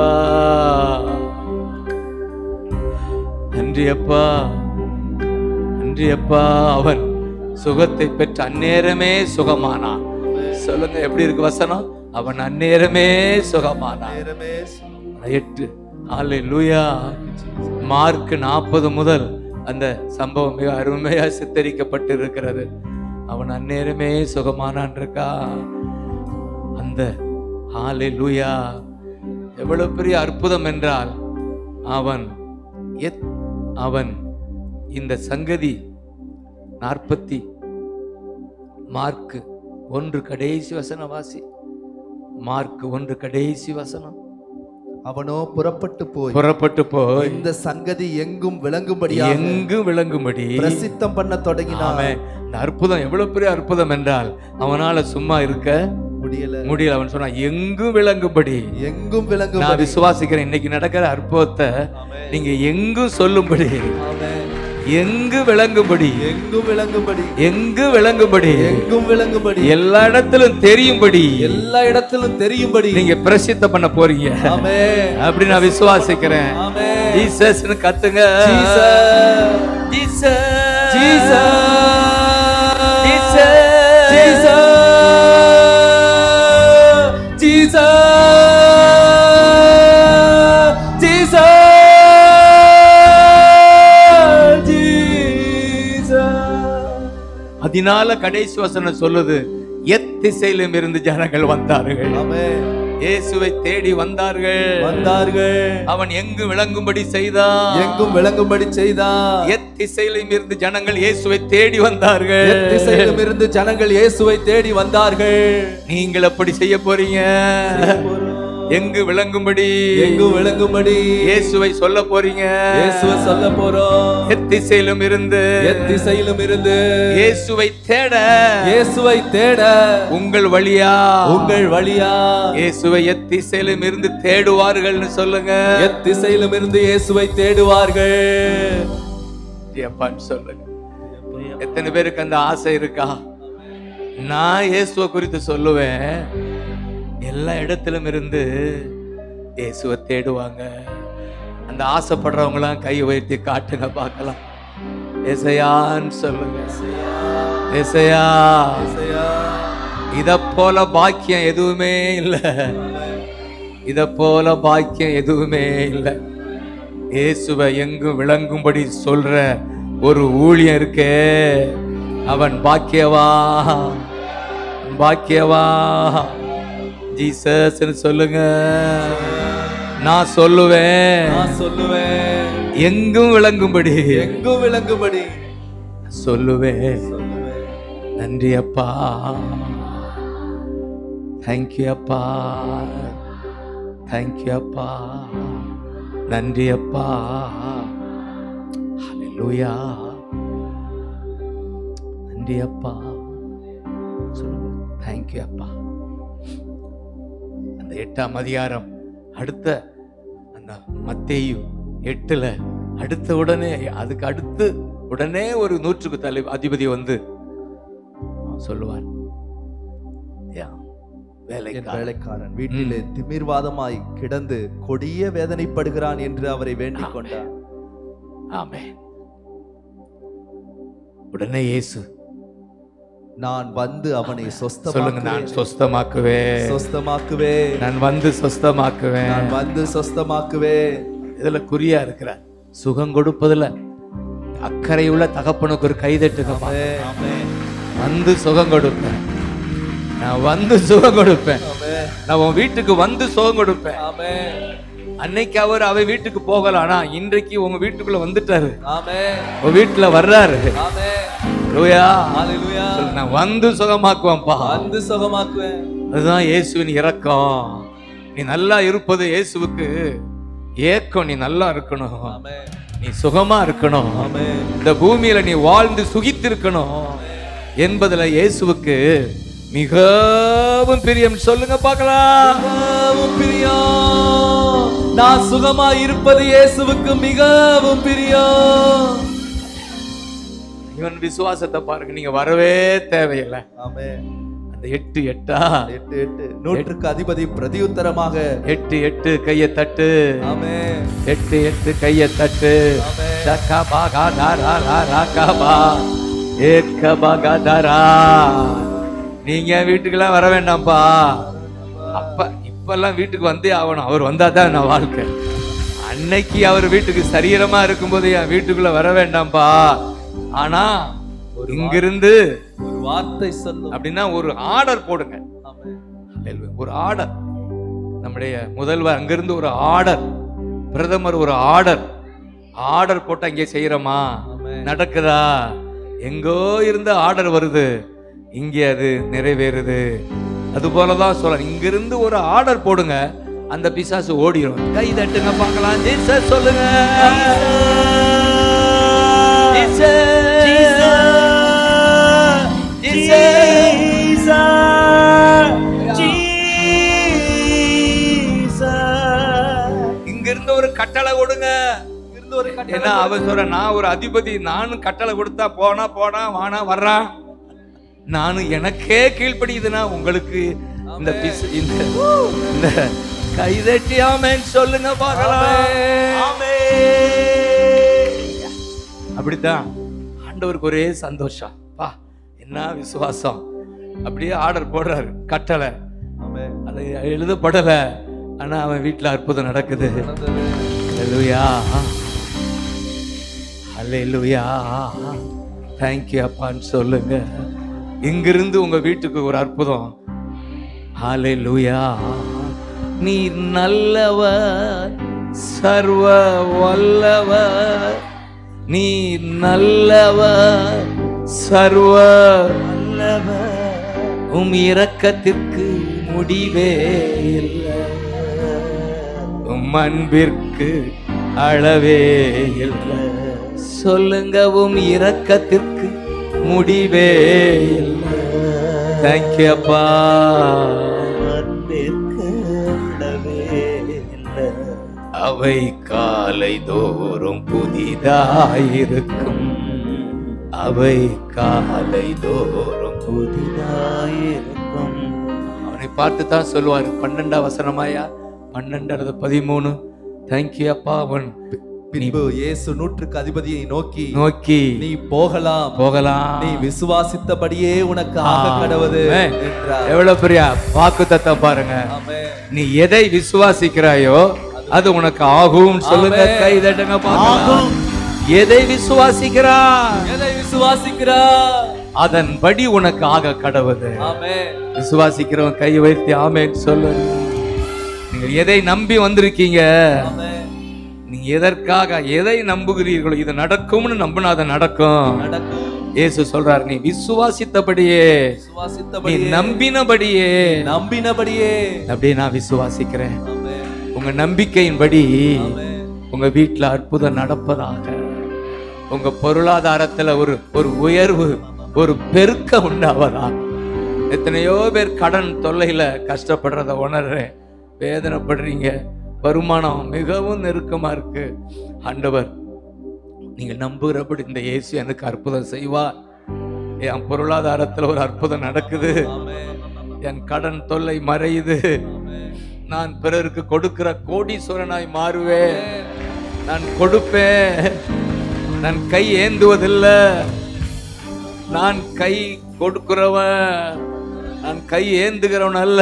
நன்றி அப்பா நன்றி அப்பா அவன் சுகத்தை பெற்ற அந்நேரமே சுகமானான் சொல்லுங்க எப்படி இருக்கு வசனம் அவன் அந்நேரமே சுகமானான் நேரமே எட்டு ஆலை லூயா மார்க் நாற்பது முதல் அந்த சம்பவம் மிக அருமையா சித்தரிக்கப்பட்டு இருக்கிறது அவன் அந்நேரமே சுகமானான் இருக்கா அந்த ஆலை லூயா எவ்வளவு பெரிய அற்புதம் என்றால் அவன் எத் அவன் இந்த சங்கதி நாற்பத்தி மார்க் ஒன்று கடைசி வசனம் வாசி மார்க் ஒன்று கடைசி வசனம் அவனோ புறப்பட்டு போய் புறப்பட்டு போய் இந்த சங்கதி எங்கும் விளங்கும்படியாக எங்கும் விளங்கும்படி பிரசித்தம் பண்ண தொடங்கினான் ஆமென். இந்த அற்புதம் எவ்வளவு பெரிய அற்புதம் என்றால் அவனால சும்மா இருக்க முடியல முடியல அவன் சொன்னான் எங்கும் விளங்கும்படி எங்கும் நான் விளங்கும்படி விசுவாசிக்கிறேன் இன்னைக்கு நடக்கிற அற்புதத்தை ஆமென். நீங்க எங்கும் சொல்லும்படி ஆமென். எங்கு விளங்கும்படி எங்கும் விளங்கும்படி எங்கு விளங்கும்படி எங்கும் விளங்கும்படி எல்லா இடத்திலும் தெரியும்படி எல்லா இடத்திலும் தெரியும்படி நீங்க பிரசித்த பண்ண போறீங்க ஆமென் அப்படி நான் விசுவாசிக்கிறேன் ஆமென் ஜீசஸ்னு கத்துங்க Jesus Jesus Jesus Jesus Jesus அதனால கடைசி வசனம் சொல்லுது எத்திசையிலும் இருந்து ஜனங்கள் வந்தார்கள் ஆமென் இயேசுவை தேடி வந்தார்கள் வந்தார்கள் அவன் எங்கு விளங்கும்படி செய்தான் எங்கும் விளங்கும்படி செய்தான் எத்திசையிலும் இருந்து ஜனங்கள் இயேசுவை தேடி வந்தார்கள் திசையிலும் இருந்து ஜனங்கள் இயேசுவை தேடி வந்தார்கள் நீங்கள் அப்படி செய்ய போறீங்க எங்கு விளங்கும்படி எங்கும் விளங்கும்படி இயேசுவை சொல்ல போறீங்க இயேசுவை சொல்ல போறோம் எத்திசையிலும் இருந்து திசையிலும் இருந்து இயேசுவை தேட இயேசுவை தேட உங்கள் வழியா உங்கள் வழியா இயேசுவை எத்திசையிலும் இருந்து தேடுவார்கள்னு சொல்லுங்க திசையிலும் இருந்து இயேசுவை தேடுவார்கள் அப்பான்னு சொல்லுங்க எத்தனை பேருக்கு அந்த ஆசை இருக்கா நான் இயேசுவை குறித்து சொல்லுவேன் எல்லா இடத்திலும் இருந்து இயேசுவை தேடுவாங்க அந்த ஆசைப்படுறவங்களாம் கை உயர்த்தி காட்டுங்க பார்க்கலாம் ஏசையான்னு சொல்லுங்க ஏசையா இத போல பாக்கியம் எதுவுமே இல்லை இத போல பாக்கியம் எதுவுமே இல்லை இயேசுவை எங்கும் விளங்கும்படி சொல்ற ஒரு ஊழியம் இருக்கே அவன் பாக்கியவா பாக்கியவா ஜீசஸ்னு சொல்லுங்க நான் சொல்லுவேன் நான் சொல்லுவேன் எங்கும் விளங்கும்படி எங்கும் விளங்கும்படி சொல்லுவேன் நன்றி அப்பா தேங்க்யூ அப்பா தேங்க்யூ அப்பா நன்றி அப்பா ஹalleluya நன்றி அப்பா சொல்லுங்க தேங்க்யூ அப்பா அந்த எட்டாம் அதிகாரம் அடுத்த அந்த மத்தேயு எட்டுல அடுத்த உடனே அதுக்கு அடுத்து உடனே ஒரு நூற்றுக்கு தலை அதிபதி வந்து சொல்லுவார் யா, என் வேலைக்காரன் வேலைக்காரன் வீட்டிலே திமிர்வாதமாய் கிடந்து கொடிய வேதனைப்படுகிறான் என்று அவரை வேண்டிக் கொண்டார் ஆமே உடனே இயேசு நான் வந்து அவனை சொல்லுங்க நான் சொஸ்தமாக்குவேன் சொஸ்தமாக்குவேன் சொஸ்தமாக்குவே நான் வந்து சொஸ்தமாக்குவேன் நான் வந்து சொஸ்தமாக்குவே இதுல குறியா இருக்கிறார் சுகம் கொடுப்பதுல அக்கறையுள்ள தகப்பனுக்கு ஒரு கைதட்டுங்கப்பா வந்து சுகம் கொடுப்பேன் நான் வந்து சுகம் கொடுப்பேன் நான் உன் வீட்டுக்கு வந்து சுகம் கொடுப்பேன் ஆமே அன்னைக்கு அவர் அவ வீட்டுக்கு போகல ஆனா இன்றைக்கு உங்க வீட்டுக்குள்ள வந்துட்டாரு ஆமே உங்க வீட்டுல வர்றாரு ஆமே லூயா ஹalleluya சொல்லு, நான் வந்து சுகமாக்குவேன்ப்பா வந்து சுகமாக்குவேன் அதுதான் இயேசுவின் இரக்கம் நீ நல்லா இருப்பது இயேசுவுக்கு ஏக்கம் நீ நல்லா இருக்கணும் ஆமே நீ சுகமா இருக்கணும் ஆமே இந்த பூமியில நீ வாழ்ந்து சுகித்து இருக்கணும் என்பதுல இயேசுவுக்கு மிகவும் பிரியம் சொல்லுங்க பார்க்கலாம் மிகவும் பிரியம் நான் சுகமா இருப்பது இயேசுவுக்கு மிகவும் பிரியம் இவன் விசுவாசத்தை பாருங்க நீங்க வரவே தேவையில்லை ஆமே அந்த எட்டு எட்டா எட்டு எட்டு நூற்றுக்கு அதிபதி பிரதியுத்தரமாக எட்டு எட்டு கையை தட்டு ஆமே எட்டு எட்டு கையை தட்டு ஆமே சக்கபா காதாரா ரா ரா கபா ஏக்கபா காதாரா நீங்க வீட்டுக்கெல்லாம் வர வேண்டாம்ப்பா அப்ப இப்பெல்லாம் வீட்டுக்கு வந்தே ஆகணும் அவர் வந்தா தான் நான் வாழ்க்கை அன்னைக்கு அவர் வீட்டுக்கு சரீரமா இருக்கும்போது என் வீட்டுக்குள்ள வர வேண்டாம்ப்பா ஆனா இங்கிருந்து ஒரு வார்த்தை சொல்லும் அப்படின்னா ஒரு ஆர்டர் போடுங்க ஆமே Hallelujah. ஒரு ஆர்டர் நம்முடைய முதல்வர் அங்கிருந்து ஒரு ஆர்டர் பிரதமர் ஒரு ஆர்டர் ஆர்டர் போட்டு அங்கே செய்யறோமா ஆமென். நடக்குதா எங்கோ இருந்து ஆர்டர் வருது இங்கே அது நிறைவேறுது அது போலதான் சொல்ல இங்கிருந்து ஒரு ஆர்டர் போடுங்க அந்த பிசாசு ஓடிடும் கை தட்டுங்க பார்க்கலாம் ஜீசஸ் சொல்லுங்க ஜீசஸ். இங்கிருந்து ஒரு கட்டளை கொடுங்க இருந்து ஒரு கட்டளை ஏன்னா அவன் சொல்ற நான் ஒரு அதிபதி நானும் கட்டளை கொடுத்தா போனா போனா வானா வர்றான் நானும் எனக்கே கீழ்ப்படியுதுன்னா உங்களுக்கு இந்த பிசு இந்த இந்த கைதட்டி ஆமென் சொல்லுங்க பார்க்கலாம் அப்படித்தான் ஆண்டவருக்கு ஒரே சந்தோஷம் பா என்ன விசுவாசம் அப்படியே ஆர்டர் போடுறாரு கட்டளை ஆமே அது எழுதப்படல ஆனா அவன் வீட்டுல அற்புதம் நடக்குது நடந்தது. ஹalleluya ஹalleluya thank you அப்பான்னு சொல்லுங்க இங்கிருந்து உங்க வீட்டுக்கு ஒரு அற்புதம் ஹalleluya நீ நல்லவர் சர்வ வல்லவர் நீ நல்லவர் சர்வ வல்லவர் உம் இரக்கத்திற்கு முடிவே இல்லை உம் அன்பிற்கு அளவே இல்லை சொல்லுங்க உம் இரக்கத்திற்கு முடிவே இல்லை தேங்க்யூ அப்பா அவை காலை தோறும் புதிதாயிருக்கும் அவை காலை தோறும் புதிதாயிருக்கும் அவனை பார்த்து தான் சொல்லுவார் பன்னெண்டாம் வசனமாயா பன்னெண்டு அல்லது பதிமூணு தேங்க்யூ அப்பா அவன் பின்பு இயேசு நூற்றுக்கு அதிபதியை நோக்கி நோக்கி நீ போகலாம் போகலாம் நீ விசுவாசித்தபடியே உனக்கு ஆக கடவுது ஆமென். என்றார் எவ்வளவு பெரிய வாக்கு தத்தம் பாருங்க ஆமே நீ எதை விசுவாசிக்கிறாயோ அது உனக்கு ஆகும் சொல்லுங்க ஆமென். கை தட்டுங்க பார்க்கலாம் எதை விசுவாசிக்கிறா எதை விசுவாசிக்கிறா அதன்படி உனக்கு ஆக கடவுது ஆமே விசுவாசிக்கிறவன் கை வைத்து ஆமேன்னு சொல்லு நீங்க எதை நம்பி வந்திருக்கீங்க ஆமே நீங்க எதற்காக எதை நம்புகிறீர்களோ இது நடக்கும்னு நம்பினா அது நடக்கும் நடக்கும் இயேசு சொல்றார் நீ விசுவாசித்தபடியே நீ விசுவாசித்தபடியே நம்பினபடியே நம்பினபடியே அப்படியே நான் விசுவாசிக்கிறேன் ஆமே உங்க நம்பிக்கையின்படி ஆமே உங்க வீட்டுல அற்புதம் நடப்பதாக உங்க பொருளாதாரத்துல ஒரு ஒரு உயர்வு ஒரு பெருக்க உண்டாவதா எத்தனையோ பேர் கடன் தொல்லையில கஷ்டப்படுறத உணர்றேன் வேதனைப்படுறீங்க வருமானம் மிகவும் நெருக்கமா இருக்கு ஆண்டவர் நீங்க நம்புகிறபடி இந்த இயேசு எனக்கு அற்புதம் செய்வார் என் பொருளாதாரத்துல ஒரு அற்புதம் நடக்குது ஆமே என் கடன் தொல்லை மறையுது ஆமே நான் பிறருக்கு கொடுக்கிற கோடீஸ்வரனாய் மாறுவேன் நான் கொடுப்பேன் நான் கை ஏந்துவதில்லை நான் கை கொடுக்கிறவன் நான் கை ஏந்துகிறவன் அல்ல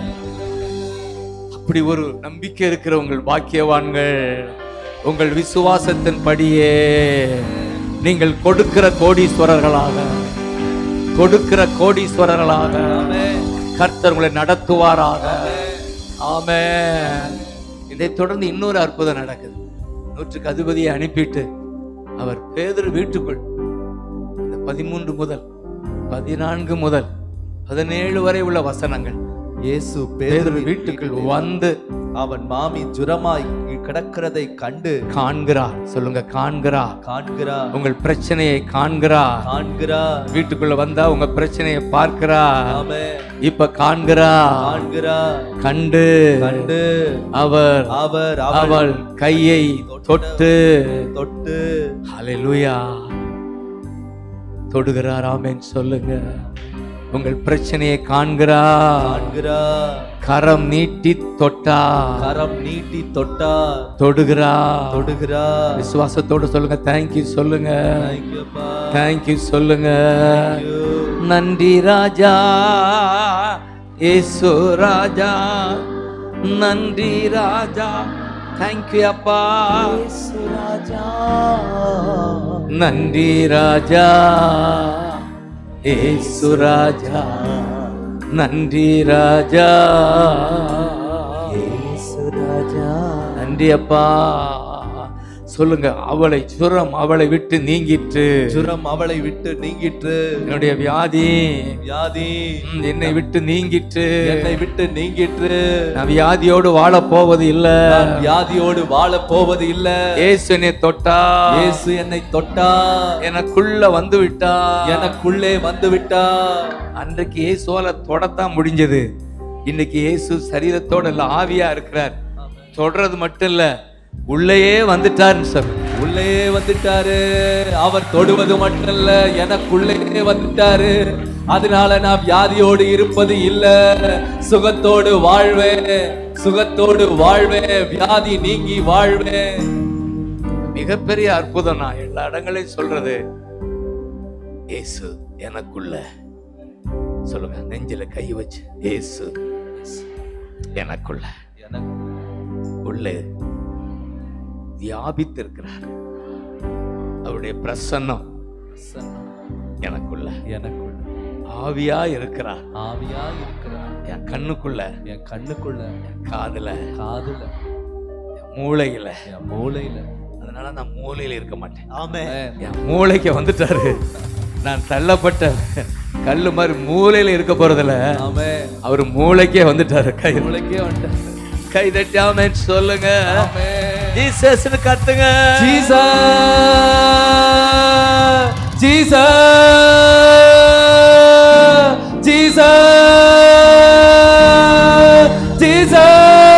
அப்படி ஒரு நம்பிக்கை இருக்கிற உங்கள் பாக்கியவான்கள் உங்கள் விசுவாசத்தின் படியே நீங்கள் கொடுக்கிற கோடீஸ்வரர்களாக கொடுக்கிற கோடீஸ்வரர்களாக ஆமே கர்த்தர் உங்களை நடத்துவாராக ஆமே இதைத் தொடர்ந்து இன்னொரு அற்புதம் நடக்குது நூற்றுக்கு அதிபதியை அனுப்பிட்டு அவர் பேதர் வீட்டுக்குள் இந்த பதிமூன்று முதல் பதினான்கு முதல் பதினேழு வரை உள்ள வசனங்கள் இயேசு பேதர் பேதுரு வீட்டுக்குள் வந்து அவன் மாமி ஜுரமாய் கிடக்கிறதை கண்டு காண்கிறார் சொல்லுங்க காண்கிறார் காண்கிறார் உங்கள் பிரச்சனையை காண்கிறார் காண்கிறார் வீட்டுக்குள்ள வந்தா உங்க பிரச்சனையை பார்க்கிறார் ஆமே இப்ப காண்கிறார் காண்கிறார் கண்டு கண்டு அவர் அவர் அவள் கையை தொட்டு தொட்டு ஹalleluya தொடுகிறார் ஆமென் சொல்லுங்க உங்கள் பிரச்சனையை காண்கிறார் காண்கிறார் கரம் நீட்டி தொட்டா கரம் நீட்டி தொட்டார் தொடுகிறார் தொடுகிறார் விசுவாசத்தோடு சொல்லுங்க தேங்க்யூ சொல்லுங்க Thank you, அப்பா. தேங்க்யூ சொல்லுங்க Thank you. நன்றி ராஜா ஏசு ராஜா நன்றி ராஜா தேங்க்யூ அப்பா நன்றி ராஜா ஏசு ராஜா நன்றி ராஜா நன்றி அப்பா சொல்லுங்க அவளை சுரம் அவளை விட்டு நீங்கிற்று ஜுரம் அவளை விட்டு நீங்கிற்று என்னுடைய வியாதி வியாதி ம், என்னை விட்டு நீங்கிற்று என்னை விட்டு நீங்கிற்று நான் வியாதியோடு வாழ போவது இல்ல நான் வியாதியோடு வாழ போவது இல்ல இயேசு என்னை தொட்டா இயேசு என்னை தொட்டா எனக்குள்ள வந்து விட்டா எனக்குள்ளே வந்து விட்டா அன்றைக்கு இயேசுவால தொடத்தான் முடிஞ்சது இன்னைக்கு இயேசு சரீரத்தோட இல்ல ஆவியா இருக்கிறார் தொடறது மட்டும் இல்ல உள்ளேயே வந்துட்டாருன்னு சொல்லு உள்ளே வந்துட்டாரு அவர் தொடுவது மட்டுமல்ல எனக்குள்ளே வந்துட்டாரு அதனால நான் வியாதியோடு இருப்பது இல்ல சுகத்தோடு வாழ்வேன் சுகத்தோடு வாழ்வேன் வியாதி நீங்கி வாழ்வேன் மிகப்பெரிய அற்புதம் நான் எல்லா இடங்களையும் சொல்றது இயேசு எனக்குள்ள சொல்லுங்க நெஞ்சில கை வச்சு இயேசு எனக்குள்ள எனக்கு உள்ளே வியாபித்திருக்கிறார் அவருடைய பிரசன்னம் எனக்குள்ள எனக்குள்ள ஆவியா இருக்கிறார் ஆவியா இருக்கிறார் என் கண்ணுக்குள்ள என் கண்ணுக்குள்ள என் காதுல காதுல என் மூளையில என் மூளையில அதனால நான் மூளையில இருக்க மாட்டேன் ஆமே என் மூளைக்கு வந்துட்டாரு நான் தள்ளப்பட்ட கல்லு மாதிரி மூளையில இருக்க போறதில்ல ஆமே அவர் மூளைக்கே வந்துட்டாரு கை மூளைக்கே வந்துட்டாரு கை தட்டாம சொல்லுங்க ஆமே ஜீசஸ்னு கத்துங்க Jesus, Jesus, Jesus, Jesus,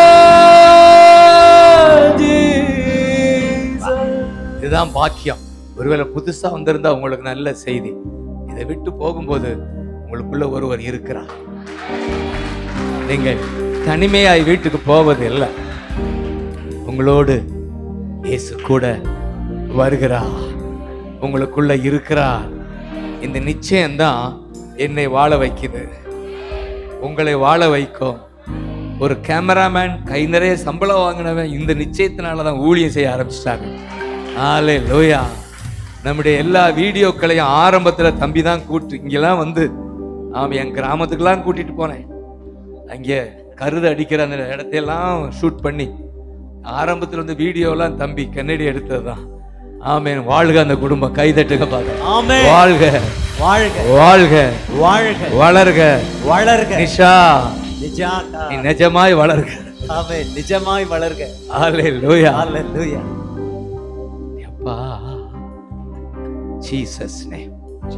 Jesus. இதுதான் பாக்கியம் ஒருவேளை புதுசா வந்திருந்தா உங்களுக்கு நல்ல செய்தி இதை விட்டு போகும்போது உங்களுக்குள்ள ஒருவர் இருக்கிறார் நீங்கள் தனிமையாய் வீட்டுக்கு போவது இல்லை உங்களோடு இயேசு கூட வருகிறார் உங்களுக்குள்ள இருக்கிறார் இந்த நிச்சயம்தான் என்னை வாழ வைக்குது உங்களை வாழ வைக்கும் ஒரு கேமராமேன் கை நிறைய சம்பளம் வாங்கினவன் இந்த நிச்சயத்தினால தான் ஊழியம் செய்ய ஆரம்பிச்சிட்டாங்க ஆலே லோயா நம்முடைய எல்லா வீடியோக்களையும் ஆரம்பத்தில் தம்பி தான் கூட்டு இங்கெல்லாம் வந்து அவன் என் கிராமத்துக்கெல்லாம் கூட்டிட்டு போனேன் அங்கே கருது அடிக்கிற அந்த இடத்தையெல்லாம் ஷூட் பண்ணி ஆரம்பத்தில் வந்து வீடியோலாம் தம்பி கன்னடி எடுத்தது தான் ஆமேன் வாழ்க அந்த குடும்பம் கைதட்டுங்க பாக்க ஆமே வாழ்க வாழ்க வாழ்க வாழ்க வளர்க வளர்க நிஷா நிஜாக்கா நீ நிஜமாய் வளர்க ஆமே நிஜமாய் வளர்க ஆலே லோயா ஹalleluya அப்பா ஜீசஸ் நேம்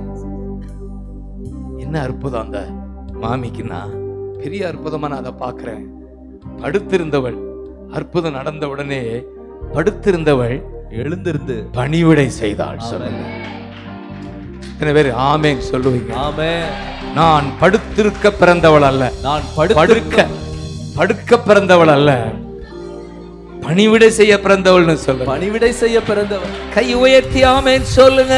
என்ன அற்புதம் அந்த மாமிக்குன்னா பெரிய அற்புதமா நான் அதை பார்க்கிறேன் படுத்திருந்தவள் அற்புதம் நடந்த உடனே படுத்திருந்தவள் எழுந்திருந்து பணிவிடை செய்தாள் சொல்லுங்க எத்தனை பேர் ஆமேன் சொல்லுவீங்க ஆமே நான் படுத்திருக்க பிறந்தவள் அல்ல நான் படுக்க படுத்திருக்க படுக்க பிறந்தவள் அல்ல பணிவிடை செய்ய பிறந்தவள்னு சொல்லுங்க பணிவிடை செய்ய பிறந்தவன் கை உயர்த்தி ஆமேன் சொல்லுங்க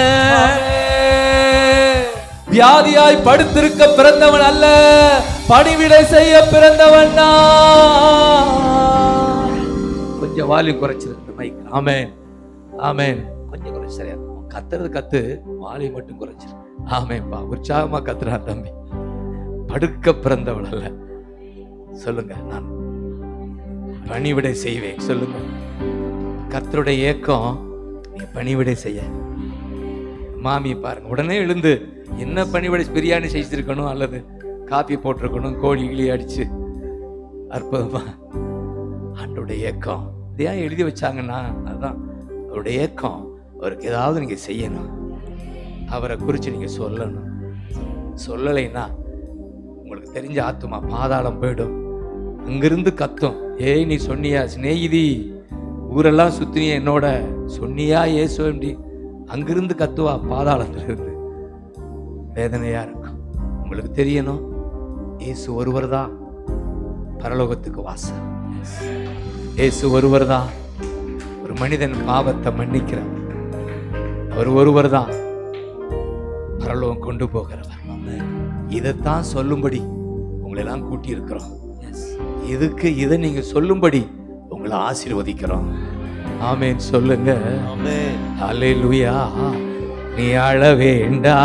வியாதியாய் படுத்திருக்க பிறந்தவன் அல்ல பணிவிடை செய்ய பிறந்தவன் நான். கொஞ்சம் வால்யூம் குறைச்சிருக்கு மைக் ஆமேன் ஆமேன் கொஞ்சம் குறைச்சு சரியா இருக்கும். கத்துறது கத்து வால்யூம் மட்டும் குறைச்சிரு ஆமேன்பா உற்சாகமா கத்துறான் தம்பி படுக்க பிறந்தவள் அல்ல சொல்லுங்க நான் பணிவிடை செய்வேன் சொல்லுங்க கர்த்தருடைய ஏக்கம் நீ பணிவிடை செய்ய மாமி பாருங்க உடனே எழுந்து என்ன பணிவிடை பிரியாணி செஞ்சிருக்கணும் அல்லது காப்பி போட்டிருக்கணும் கோழி கிளி அடிச்சு அற்புதமா அவருடைய ஏக்கம் இது ஏன் எழுதி வச்சாங்கன்னா அதுதான் அவருடைய ஏக்கம் அவருக்கு ஏதாவது நீங்க செய்யணும் அவரை குறித்து நீங்க சொல்லணும் சொல்லலைன்னா உங்களுக்கு தெரிஞ்ச ஆத்துமா பாதாளம் போயிடும் அங்கிருந்து கத்தும் ஏய் நீ சொன்னியா சிநேகிதி ஊரெல்லாம் சுத்தினிய என்னோட சொன்னியா ஏசுவண்டி அங்கிருந்து கத்துவா பாதாளத்துல இருந்து வேதனையா இருக்கும் உங்களுக்கு தெரியணும் இயேசு ஒருவர் தான் பரலோகத்துக்கு வாசல் இயேசு ஒருவர் தான் ஒரு மனிதன் பாவத்தை மன்னிக்கிறார் அவர் ஒருவர் தான் பரலோகம் கொண்டு போகிறவர் இதைத்தான் சொல்லும்படி உங்களை எல்லாம் கூட்டி இருக்கிறோம் இதுக்கு இதை நீங்க சொல்லும்படி உங்களை ஆசீர்வதிக்கிறோம் ஆமென் சொல்லுங்க ஆமென் அல்லேலூயா நீ அழ வேண்டா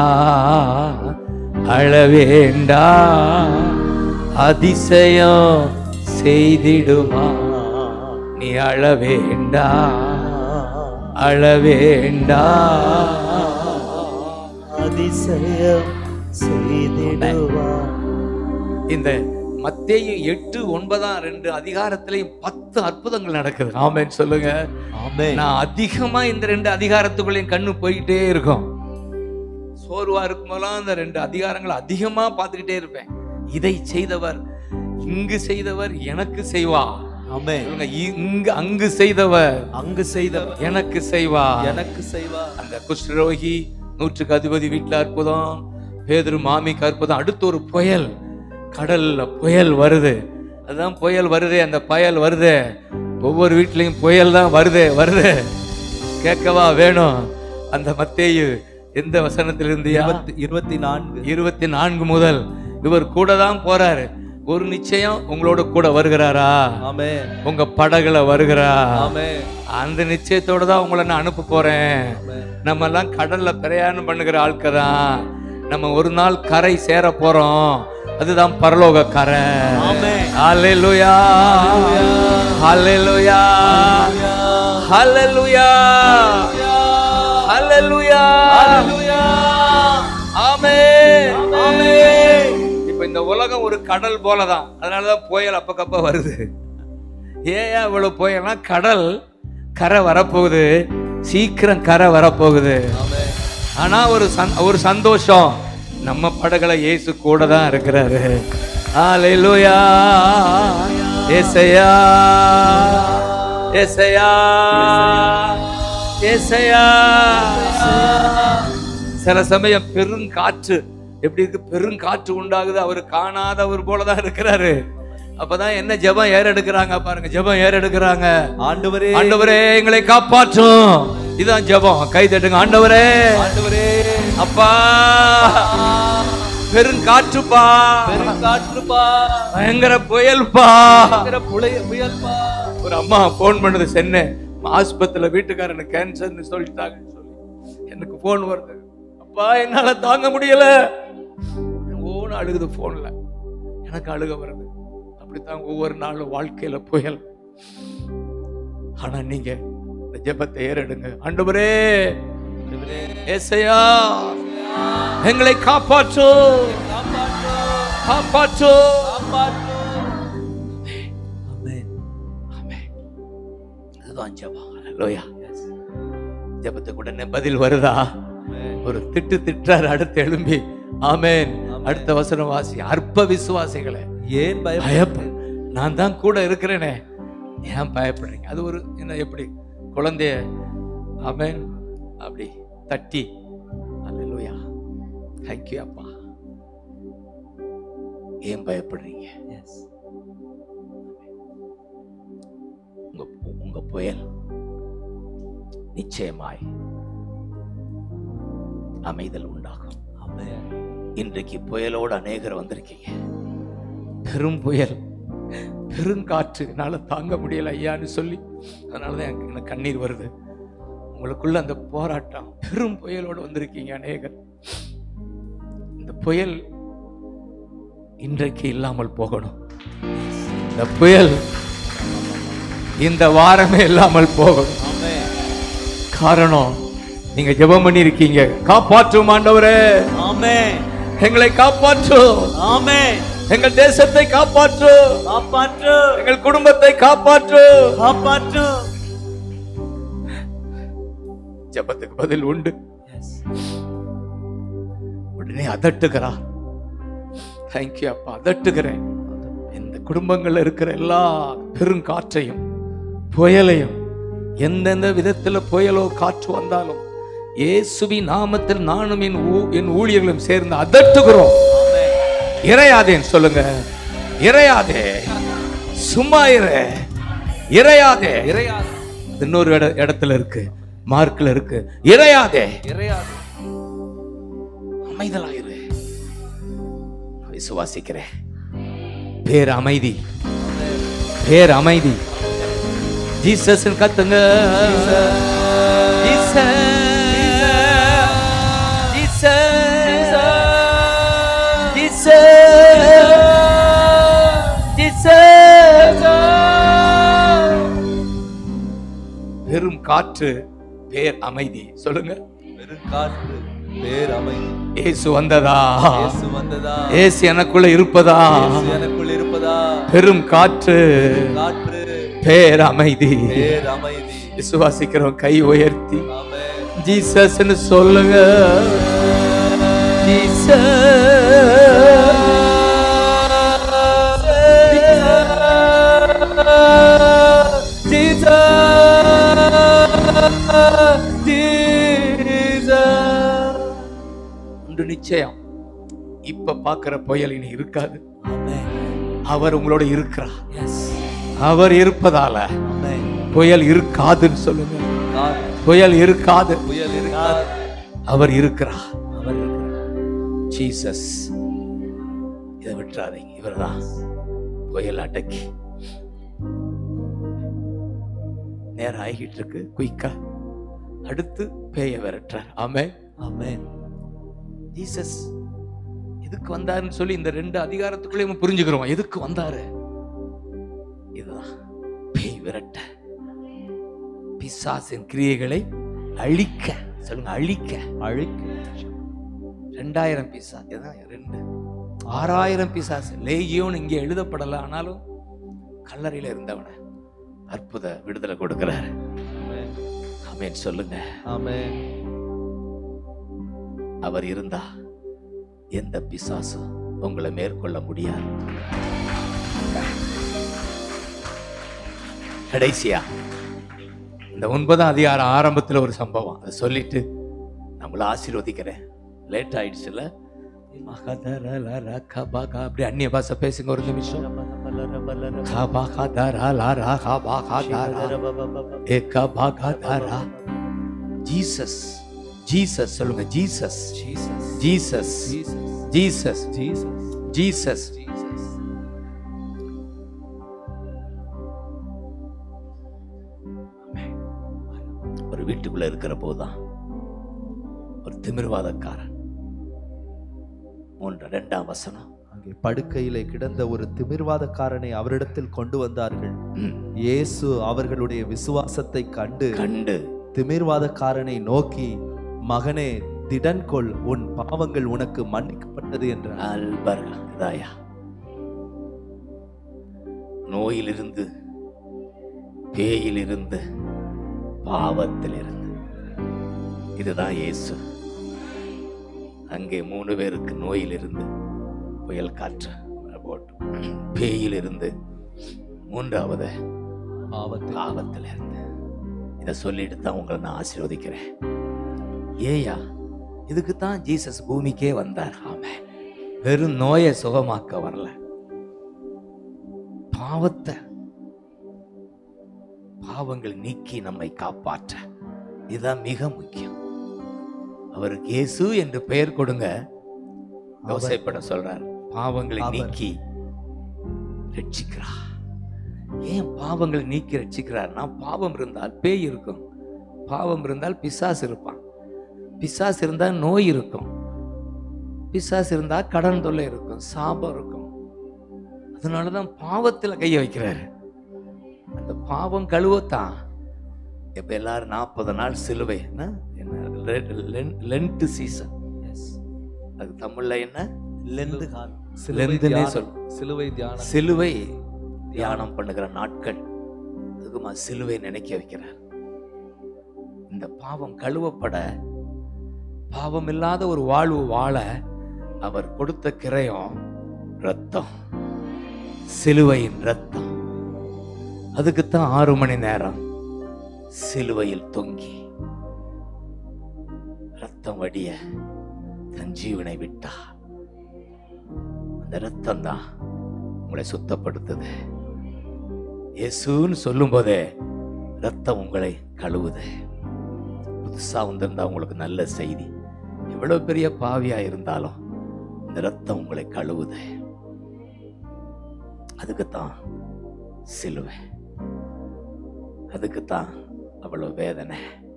அழ வேண்டா அதிசயம் செய்திடுமா நீ அழ வேண்டா அழ வேண்டா அதிசயம் செய்திடுவார் இந்த மத்தேயு எட்டு ஒன்பதாம் ரெண்டு அதிகாரத்திலையும் பத்து அற்புதங்கள் நடக்குது ஆமென் சொல்லுங்க ஆமென் நான் அதிகமா இந்த ரெண்டு அதிகாரத்துக்குள்ளேயும் கண்ணு போய்கிட்டே இருக்கும் சோர்வா இருக்கும்போதெல்லாம் இந்த ரெண்டு அதிகாரங்களை அதிகமா பார்த்துக்கிட்டே இருப்பேன் இதை செய்தவர் இங்கு செய்தவர் எனக்கு செய்வா ஆமென் சொல்லுங்க இங்கு அங்கு செய்தவர் அங்கு செய்தவர் எனக்கு செய்வா எனக்கு செய்வார் அந்த குஷ்டரோகி நூற்றுக்கு அதிபதி வீட்டுல அற்புதம் பேதுரு மாமிக்கு அற்புதம் அடுத்து ஒரு புயல் கடல்ல புயல் வருது அதுதான் புயல் வருதே அந்த புயல் வருதே ஒவ்வொரு வீட்லயும் புயல் தான் வருதே வருதே கேட்கவா வேணும் அந்த மத்தேயு எந்த வசனத்தில் இருந்தியா இருபத்தி இருபத்தி நான்கு இருபத்தி நான்கு முதல் இவர் கூட தான் போறாரு ஒரு நிச்சயம் உங்களோட கூட வருகிறாரா ஆமென் உங்க படகுல வருகிறா ஆமென் அந்த நிச்சயத்தோட தான் உங்களை நான் அனுப்ப போறேன் ஆமென். நம்ம எல்லாம் கடல்ல பிரயாணம் பண்ணுகிற ஆட்கள் தான் நம்ம ஒரு நாள் கரை சேர போறோம் அதுதான் பரலோக கரை ஆமென். ஹalleluya ஹalleluya ஹalleluya ஹalleluya ஆமென் ஆமென் இப்போ இந்த உலகம் ஒரு கடல் போல தான் அதனால தான் புயல் அப்பக்கப்ப வருது ஏன் இவ்வளவு புயல்னா கடல் கரை வரப்போகுது சீக்கிரம் கரை வரப்போகுது ஆமென் ஆனா ஒரு சந் ஒரு சந்தோஷம் நம்ம படகுல இயேசு கூட தான் இருக்கிறாரு ஹalleluya ஏசையா ஏசையா ஏசையா சில சமயம் பெருங்காற்று எப்படி இருக்கு பெருங்காற்று உண்டாகுது அவர் காணாதவர் போல தான் இருக்கிறாரு அப்பதான் என்ன ஜெபம் ஏறெடுக்கிறாங்க பாருங்க ஜெபம் ஏறெடுக்கிறாங்க ஆண்டவரே ஆண்டவரே எங்களை காப்பாற்றும் இதான் ஜெபம் கை தட்டுங்க ஆண்டவரே ஆண்டவரே அப்பா பெருங்காற்றுப்பா பெருங்காற்றுப்பா பயங்கர புயல்பா பயங்கர புலைய புயல்பா ஒரு அம்மா போன் பண்ணுது சென்னை ஆஸ்பத்திரியில வீட்டுக்காரனுக்கு கேன்சர்னு சொல்லிட்டாங்கன்னு சொல்லி எனக்கு போன் வருது அப்பா என்னால தாங்க முடியல ஓன்னு அழுகுது போன்ல எனக்கு அழுக வருது அப்படித்தான் ஒவ்வொரு நாளும் வாழ்க்கையில புயல் ஆனா நீங்க இந்த ஜெபத்தை ஏறெடுங்க ஆண்டவரே ஏசையா எங்களை காப்பாற்று காப்பாற்று ஆமென் ஆமென். அதுதான் ஜெபம் ஹalleluya ஜெபத்துக்கு உடனே பதில் வருதா ஒரு திட்டு திட்டார் அடுத்து எழும்பி ஆமென் அடுத்த வசனம் வாசி அற்ப விசுவாசிகளே ஏன் பயம் பயப்ப நான் தான் கூட இருக்கிறேனே ஏன் பயப்படுறீங்க அது ஒரு என்ன எப்படி குழந்தைய ஆமென் அப்படி தட்டி அல்லேலூயா தேங்க்யூ அப்பா ஏன் பயப்படுறீங்க உங்க உங்க புயல் நிச்சயமாய் அமைதல் உண்டாகும் ஆமென் இன்றைக்கு புயலோடு அநேகர் வந்திருக்கீங்க பெரும் புயல் பெருங்காற்று என்னால தாங்க முடியல ஐயான்னு சொல்லி அதனால தான் எனக்கு எனக்கு கண்ணீர் வருது உங்களுக்குள்ள அந்த போராட்டம் பெரும் புயலோடு வந்திருக்கீங்க அநேகர் இந்த புயல் இன்றைக்கு இல்லாமல் போகணும் இந்த புயல் இந்த வாரமே இல்லாமல் போகணும் ஆமென் காரணம் நீங்க ஜெபம் பண்ணிருக்கீங்க காப்பாற்றும் ஆண்டவரே ஆமென் எங்களை காப்பாற்றும் ஆமென் எங்கள் தேசத்தை காப்பாற்று காப்பாற்று எங்கள் குடும்பத்தை காப்பாற்று காப்பாற்று ஜெபத்துக்கு பதில் உண்டு உடனே அதட்டுகிறார் தேங்க்யூ அப்பா அதட்டுகிறேன் இந்த குடும்பங்கள்ல இருக்கிற எல்லா பெருங்காற்றையும் புயலையும் எந்தெந்த விதத்துல புயலோ காற்று வந்தாலும் இயேசுவின் நாமத்தில் நானும் என் ஊ- என் ஊழியர்களும் சேர்ந்து அதட்டுகிறோம் இறையாதேன்னு சொல்லுங்க இறையாதே சும்மா இரு இறையாதே இறையாது இன்னொரு இட இடத்துல இருக்கு மார்க்ல இருக்கு இறையாதே இறையாது அமைதலாயிரு நான் விசுவாசிக்கிறேன் பேர் அமைதி பேர் அமைதி ஜீசஸ் கத்துங்க ஜீசஸ் ஜீசஸ் ஜீசஸ் பெரும் காற்று பேர் அமைதி சொல்லுங்க பெருங்காற்று பேர் அமைதி இயேசு வந்ததா இயேசு வந்ததா இயேசு எனக்குள்ள இருப்பதா இயேசு எனக்குள் இருப்பதா பெரும் காற்று காற்று பேர் அமைதி பேர் அமைதி விசுவாசிக்கிறோம் கை உயர்த்தி ஆமென் ஜீசஸ்னு சொல்லுங்க ஒன்று நிச்சயம் இப்ப பார்க்கிற புயல் இனி இருக்காது அவர் உங்களோட இருக்கிறார் அவர் இருப்பதால புயல் இருக்காதுன்னு சொல்லுங்க காற்று புயல் இருக்காது புயல் இருக்காது அவர் இருக்கிறார் ஜீசஸ் இதை விட்டுறாதீங்க இவர்தான் புயல் அடக்கி நேரம் ஆகிட்டு இருக்கு குயிக்கா அடுத்து பேய விரட்டுறார் ஆமே ஆமென் ஜீசஸ் எதுக்கு வந்தாருன்னு சொல்லி இந்த ரெண்டு அதிகாரத்துக்குள்ளே நம்ம புரிஞ்சுக்கிறோம் எதுக்கு வந்தாரு இதுதான் பேய் விரட்ட பிசாசின் கிரியைகளை அழிக்க சொல்லுங்க அழிக்க அழிக்கு ரெண்டாயிரம் பிசா இதுதான் ரெண்டு ஆறாயிரம் பிசாசு லேகியோன்னு இங்கே எழுதப்படல ஆனாலும் கல்லறையில இருந்தவன அற்புத விடுதலை கொடுக்கிறாரு ஆமென் சொல்லுங்க ஆமென் அவர் இருந்தா எந்த பிசாசும் உங்களை மேற்கொள்ள முடியாது கடைசியா இந்த ஒன்பதாம் அதிகாரம் ஆரம்பத்துல ஒரு சம்பவம் அதை சொல்லிட்டு நம்மள ஆசீர்வதிக்கிறேன் லேட் ஆயிடுச்சுல மகதரலர கபகா. அப்படி அந்நிய பாஷை பேசுங்க ஒரு நிமிஷம் கபகதரலர கபகதர. ஏ கபகதர. ஜீசஸ் ஜீசஸ் சொல்லுங்க Jesus Jesus Jesus Jesus Jesus Jesus Jesus Jesus ஒரு வீட்டுக்குள்ள இருக்கிற போதுதான் ஒரு திமிர்வாதக்காரன் மூன்று ரெண்டாம் வசனம் அங்கே படுக்கையிலே கிடந்த ஒரு திமிர்வாதக்காரனை அவரிடத்தில் கொண்டு வந்தார்கள் ம். இயேசு அவர்களுடைய விசுவாசத்தை கண்டு கண்டு திமிர்வாதக்காரனை நோக்கி மகனே திடன் கொள் உன் பாவங்கள் உனக்கு மன்னிக்கப்பட்டது என்றார் அல்பர்கா இதாயா நோயிலிருந்து பேயிலிருந்து பாவத்திலிருந்து இதுதான் இயேசு அங்கே மூணு பேருக்கு நோயிலிருந்து புயல் காற்று போட்டு பேயிலிருந்து மூன்றாவது பாவத்தில் பாவத்திலிருந்து இதை சொல்லிட்டு தான் உங்களை நான் ஆசீர்வதிக்கிறேன் ஏயா இதுக்கு தான் ஜீசஸ் பூமிக்கே வந்தார் ஆமே வெறும் நோயை சுகமாக்க வரல பாவத்தை பாவங்கள் நீக்கி நம்மை காப்பாற்ற இதுதான் மிக முக்கியம் அவருக்கு இயேசு என்று பெயர் கொடுங்க யோசைப்பட சொல்றார் பாவங்களை அவர். நீக்கி ரட்சிக்கிறார் ஏன் பாவங்களை நீக்கி ரட்சிக்கிறார்னா பாவம் இருந்தால் பேய் இருக்கும் பாவம் இருந்தால் பிசாசு இருப்பான் பிசாசு இருந்தால் நோய் இருக்கும் பிசாசு இருந்தால் கடன் தொல்லை இருக்கும் சாபம் இருக்கும் அதனால தான் பாவத்தில் கையை வைக்கிறாரு அந்த பாவம் கழுவத்தான் இப்போ எல்லாரும் நாற்பது நாள் சிலுவை என்ன என்ன லென்ட் சீசன் அது தமிழ்ல என்ன லெந்து காலம் சிலுவை லெந்துனே தியானம். சொல் சிலுவை தியானம் சிலுவை தியானம் பண்ணுகிற நாட்கள் அதுக்குமா சிலுவை நினைக்க வைக்கிறார் இந்த பாவம் கழுவப்பட பாவம் இல்லாத ஒரு வாழ்வு வாழ அவர் கொடுத்த கிரயம் ரத்தம் சிலுவையின் ரத்தம் அதுக்குத்தான் ஆறு மணி நேரம் சிலுவையில் தொங்கி ரத்தம் வடிய தன் ஜீவனை விட்டா அந்த ரத்தம் தான் உங்களை சுத்தப்படுத்துது இயேசுன்னு சொல்லும் போதே ரத்தம் உங்களை கழுவுது புதுசா வந்திருந்தா உங்களுக்கு நல்ல செய்தி எவ்வளவு பெரிய பாவியா இருந்தாலும் இந்த ரத்தம் உங்களை கழுவுது அதுக்குத்தான் சிலுவை அதுக்குத்தான் அவ்வளவு வேதனை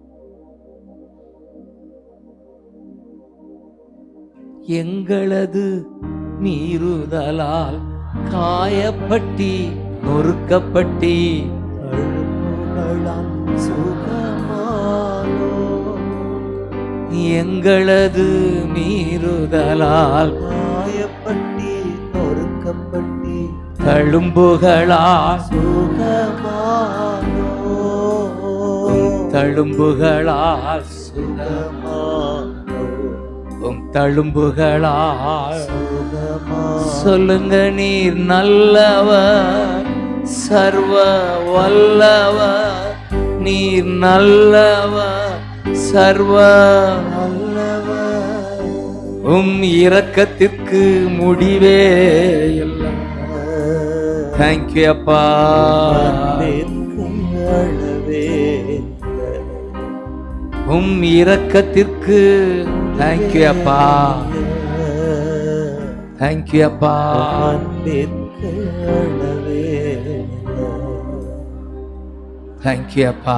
எங்களது மீறுதலால் காயப்பட்டி நொறுக்கப்பட்டி அழுப்புகளால் சுகமானோ எங்களது மீறுதலால் காயப்பட்டி நொறுக்கப்பட்டி தழும்புகளால் சுகமானோ தழும்புகளால் சுகமானோ உம் தழும்புகளால் சுகமா சொல்லுங்க நீர் நல்லவர் சர்வ வல்லவர் நீர் நல்லவர் சர்வ நல்லவர் உம் இரக்கத்திற்கு முடிவே இல்லை தேங்க்யூ அப்பா அன்பிற்கு அளவே உம் இரக்கத்திற்கு தேங்க்யூ அப்பா தேங்க்யூ அப்பா அன்பிற்கு அளவே தேங்க்யூ அப்பா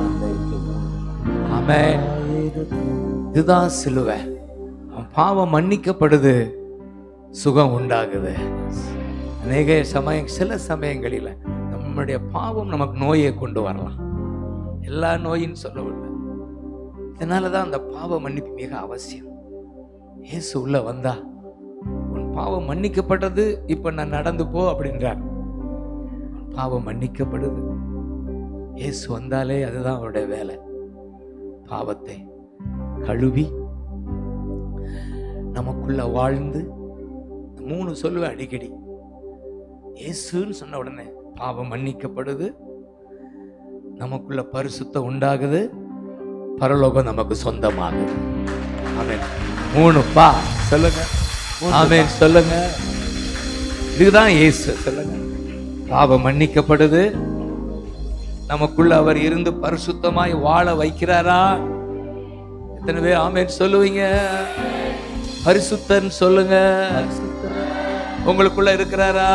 ஆமென் இதுதான் சிலுவை அவன் பாவம் மன்னிக்கப்படுது சுகம் உண்டாகுது அநேக சமயம் சில சமயங்களில் நம்முடைய பாவம் நமக்கு நோயை கொண்டு வரலாம் எல்லா நோயின்னு சொல்லவில்லை இதனால தான் அந்த பாவ மன்னிப்பு மிக அவசியம் இயேசு உள்ள வந்தா உன் பாவம் மன்னிக்கப்பட்டது இப்ப நான் நடந்து போ அப்படின்றார் உன் பாவம் மன்னிக்கப்படுது இயேசு வந்தாலே அதுதான் அவருடைய வேலை பாவத்தை கழுவி நமக்குள்ள வாழ்ந்து மூணு சொல்லுவேன் அடிக்கடி இயேசுன்னு சொன்ன உடனே பாவம் மன்னிக்கப்படுது நமக்குள்ள பரிசுத்தம் உண்டாகுது பரலோகம் நமக்கு சொந்தமாகுது ஆமென் மூணு பா சொல்லுங்க ஆமென் சொல்லுங்க இதுதான் இயேசு சொல்லுங்க பாவம் மன்னிக்கப்படுது நமக்குள்ள அவர் இருந்து பரிசுத்தமாய் வாழ வைக்கிறாரா எத்தனை பேர் ஆமென் சொல்லுவீங்க பரிசுத்தன் சொல்லுங்க உங்களுக்குள்ள இருக்கிறாரா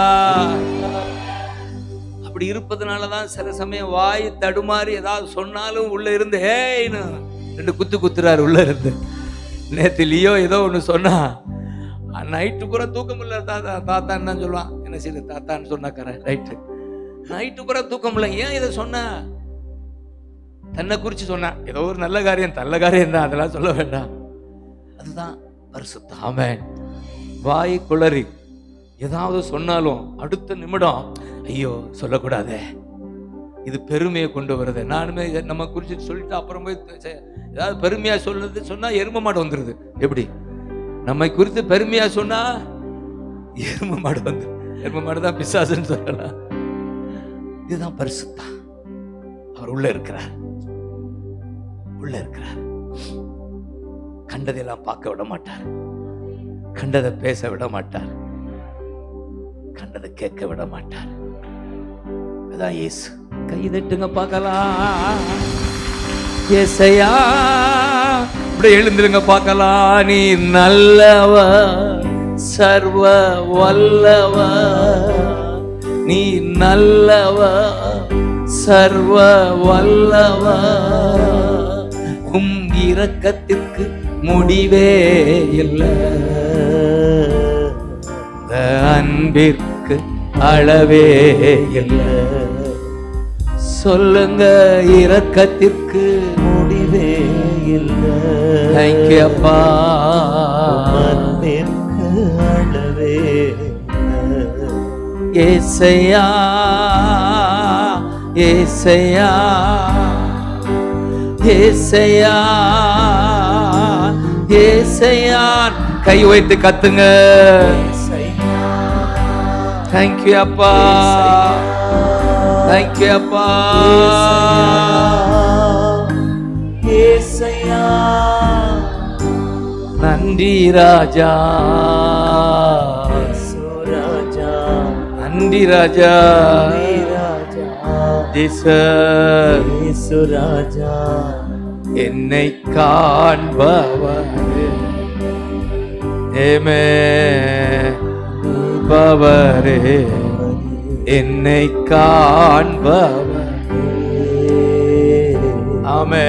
அப்படி இருப்பதனால தான் சில சமயம் வாய் தடுமாறி ஏதாவது சொன்னாலும் உள்ள இருந்து ஹேய்னு ரெண்டு குத்து குத்துறாரு உள்ள இருந்து நேத்து லியோ ஏதோ ஒன்று சொன்னா நைட்டு பூரா தூக்கம் இல்லை தாத்தா தாத்தான்னு தான் சொல்லுவான் என்ன செய்யுது தாத்தான்னு சொன்னாக்கார ரைட்டு நைட்டு பூரா தூக்கம் இல்லை ஏன் இதை சொன்ன தன்னை குறித்து சொன்னான் ஏதோ ஒரு நல்ல காரியம் நல்ல காரியம் தான் அதெல்லாம் சொல்ல வேண்டாம் அதுதான் பரிசுத்த ஆமென் வாய் குளறி ஏதாவது சொன்னாலும் அடுத்த நிமிடம் ஐயோ சொல்லக்கூடாதே இது பெருமையை கொண்டு வருது நானுமே இதை நம்ம குறித்து சொல்லிட்டு அப்புறம் போய் செ- ஏதாவது பெருமையா சொல்றது சொன்னா எரும மாடு வந்துருது எப்படி நம்மை குறித்து பெருமையா சொன்னா எரும மாடு வந்து எரும மாடு தான் பிசாசுன்னு சொல்லலாம் இதுதான் பரிசுத்தா அவர் உள்ள இருக்கிறார் உள்ள இருக்கிறார் கண்டதையெல்லாம் பார்க்க விட மாட்டார் கண்டதை பேச விட மாட்டார் கண்டதை கேட்க விட மாட்டார் அதான் இயேசு கை தட்டுங்க பார்க்கலாம் ஏசையா இப்படி எழுந்திருங்க பார்க்கலாம் நீ நல்லவ சர்வ வல்லவ நீ நல்லவ சர்வ வல்லவ உம் இரக்கத்திற்கு முடிவே இல்லை இந்த அன்பிற்கு அளவே இல்லை சொல்லுங்க இரக்கத்திற்கு முடிவே இல்லை தேங்க்யூ அப்பா அன்பிற்கு அளவே ஏசையா ஏசையா ஏசையா ஏசையா கை வைத்து கத்துங்க தேங்க்யூ அப்பா தேங்க்யூ அப்பா ஏசையா நன்றி ராஜா சுராஜா நன்றி ராஜா ராஜா ஜீசஸ் ஏசுராஜா என்னை காண்பவர் ஏமே பவரே என்னை காண்பவர் ஆமே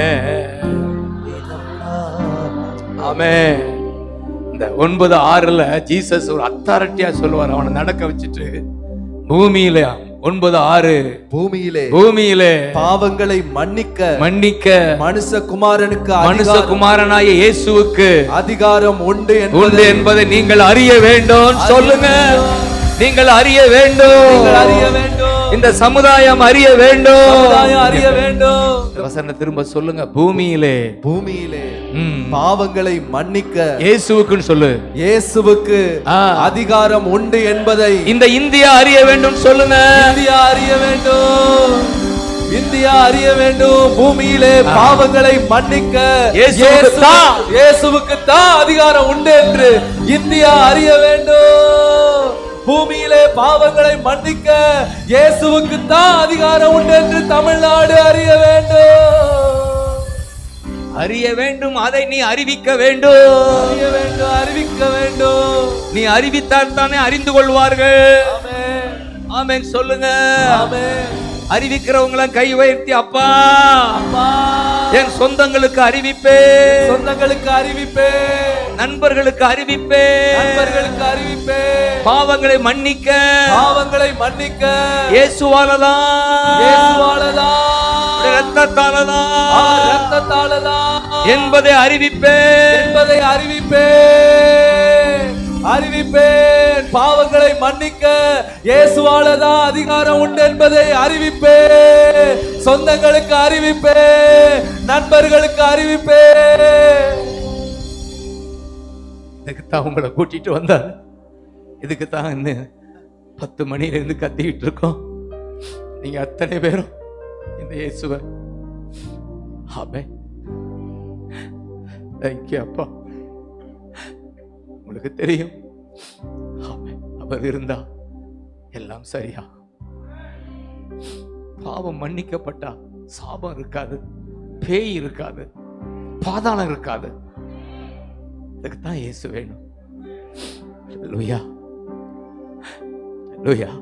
ஆமே இந்த ஒன்பது ஆறுல ஜீசஸ் ஒரு அத்தாரிட்டியா சொல்லுவார் அவனை நடக்க வச்சுட்டு பூமியில ஒன்பது ஆறு பூமியிலே பூமியிலே பாவங்களை மன்னிக்க மன்னிக்க மனுஷகுமாரனுக்கு மனுஷ அதிகாரம் குமாரனாய இயேசுவுக்கு அதிகாரம் உண்டு உண்டு என்பதை என்பதை நீங்கள் அறிய வேண்டும் சொல்லுங்க நீங்கள் அறிய வேண்டும் நீங்கள் அறிய வேண்டும் இந்த சமுதாயம் அறிய வேண்டும் சமுதாயம் அறிய வேண்டும் இந்த வசனம் திரும்ப சொல்லுங்க பூமியிலே பூமியிலே ம், பாவங்களை மன்னிக்க இயேசுவுக்குன்னு சொல்லு இயேசுவுக்கு ஆ. அதிகாரம் உண்டு என்பதை இந்த இந்தியா அறிய வேண்டும் சொல்லுங்க இந்தியா அறிய வேண்டும் இந்தியா அறிய வேண்டும் பூமியிலே பாவங்களை மன்னிக்க இயேசுவுக்கு இயேசு- தான். இயேசுவுக்கு தான் அதிகாரம் உண்டு என்று இந்தியா அறிய வேண்டும் பூமியிலே பாவங்களை மன்னிக்க இயேசுவுக்கு தான் அதிகாரம் உண்டு என்று தமிழ்நாடு அறிய வேண்டும் அறிய வேண்டும் அதை நீ அறிவிக்க வேண்டும் அறிய வேண்டும் அறிவிக்க வேண்டும் நீ அறிவித்தால் தானே அறிந்து கொள்வார்கள் ஆமென் ஆமென் சொல்லுங்க ஆமென் அறிவிக்கிறவங்கள கை உயர்த்தி அப்பா அப்பா என் சொந்தங்களுக்கு அறிவிப்பே சொந்தங்களுக்கு அறிவிப்பே நண்பர்களுக்கு அறிவிப்பே நண்பர்களுக்கு அறிவிப்பே பாவங்களை மன்னிக்க பாவங்களை மன்னிக்க இயேசுவாலதான் இயேசுவாலதான் ரத்தத்தாலதான் அவர் இரத்தத்தாலதான் என்பதை அறிவிப்பே என்பதை அறிவிப்பேன் அறிவிப்பேன் பாவங்களை மன்னிக்க இயேசுவாலதான் அதிகாரம் உண்டு என்பதை அறிவிப்பேன் சொந்தங்களுக்கு அறிவிப்பேன் நண்பர்களுக்கு அறிவிப்பேன் இதுக்கு தான் உங்களை கூட்டிட்டு வந்தார் இதுக்கு தான் இந்த பத்து மணில இருந்து கத்திக்கிட்டு இருக்கோம் நீங்க அத்தனை பேரும் இந்த இயேசுவ ஆமே தேங்க்யூ அப்பா உங்களுக்கு தெரியும் ஆமே அவர் இருந்தா எல்லாம் சரியா பாவம் மன்னிக்கப்பட்டா சாபம் இருக்காது பேய் இருக்காது பாதாளம் இருக்காது இதுக்கு தான் இயேசு வேணும் லூயா லூயா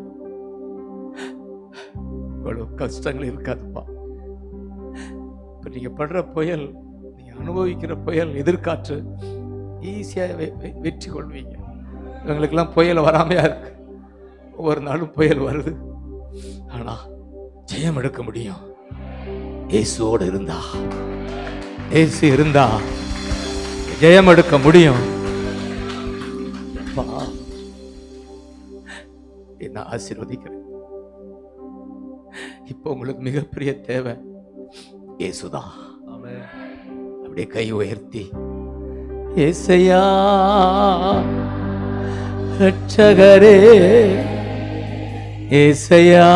இவ்வளவு கஷ்டங்கள் இருக்காதுப்பா இப்ப நீங்க படுற புயல் நீங்க அனுபவிக்கிற புயல் எதிர்காற்று ஈஸியா வெ- வெ- வெற்றி கொள்வீங்க இவங்களுக்கெல்லாம் புயல் வராமையா இருக்கு ஒவ்வொரு நாளும் புயல் வருது ஆனா ஜெயம் எடுக்க முடியும் இயேசுவோடு இருந்தா இயேசு இருந்தா ஜெயம் எடுக்க முடியும் அப்பா, என்ன ஆசீர்வதிக்கிறேன் இப்போ உங்களுக்கு மிகப்பெரிய தேவை இயேசுதான் அப்படியே கை உயர்த்தி ஏசையா ரட்சகரே ஏசையா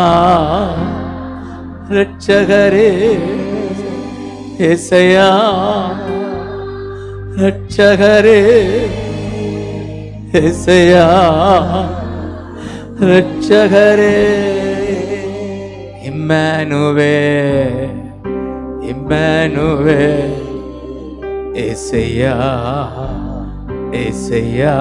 ரட்சகரே ஏசையா ரட்சகரே ஏசையா ரட்சகரே இம்மானுவே இம்மானுவே ஏசையா ஏசையா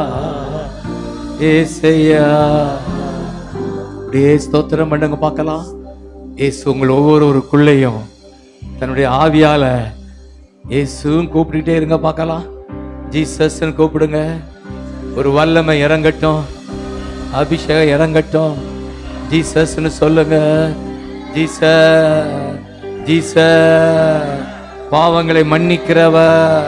ஏசையா அப்படியே ஸ்தோத்திரம் பண்ணுங்க பார்க்கலாம் ஏசு உங்கள் ஒவ்வொருவருக்குள்ளேயும் தன்னுடைய ஆவியால இயேசுன்னு கூப்பிட்டுட்டே இருங்க பார்க்கலாம் ஜீசஸ்ன்னு கூப்பிடுங்க ஒரு வல்லமை இறங்கட்டும் அபிஷேகம் இறங்கட்டும் ஜீசஸ்ன்னு சொல்லுங்க ஜீச ஜீச பாவங்களை மன்னிக்கிறவர்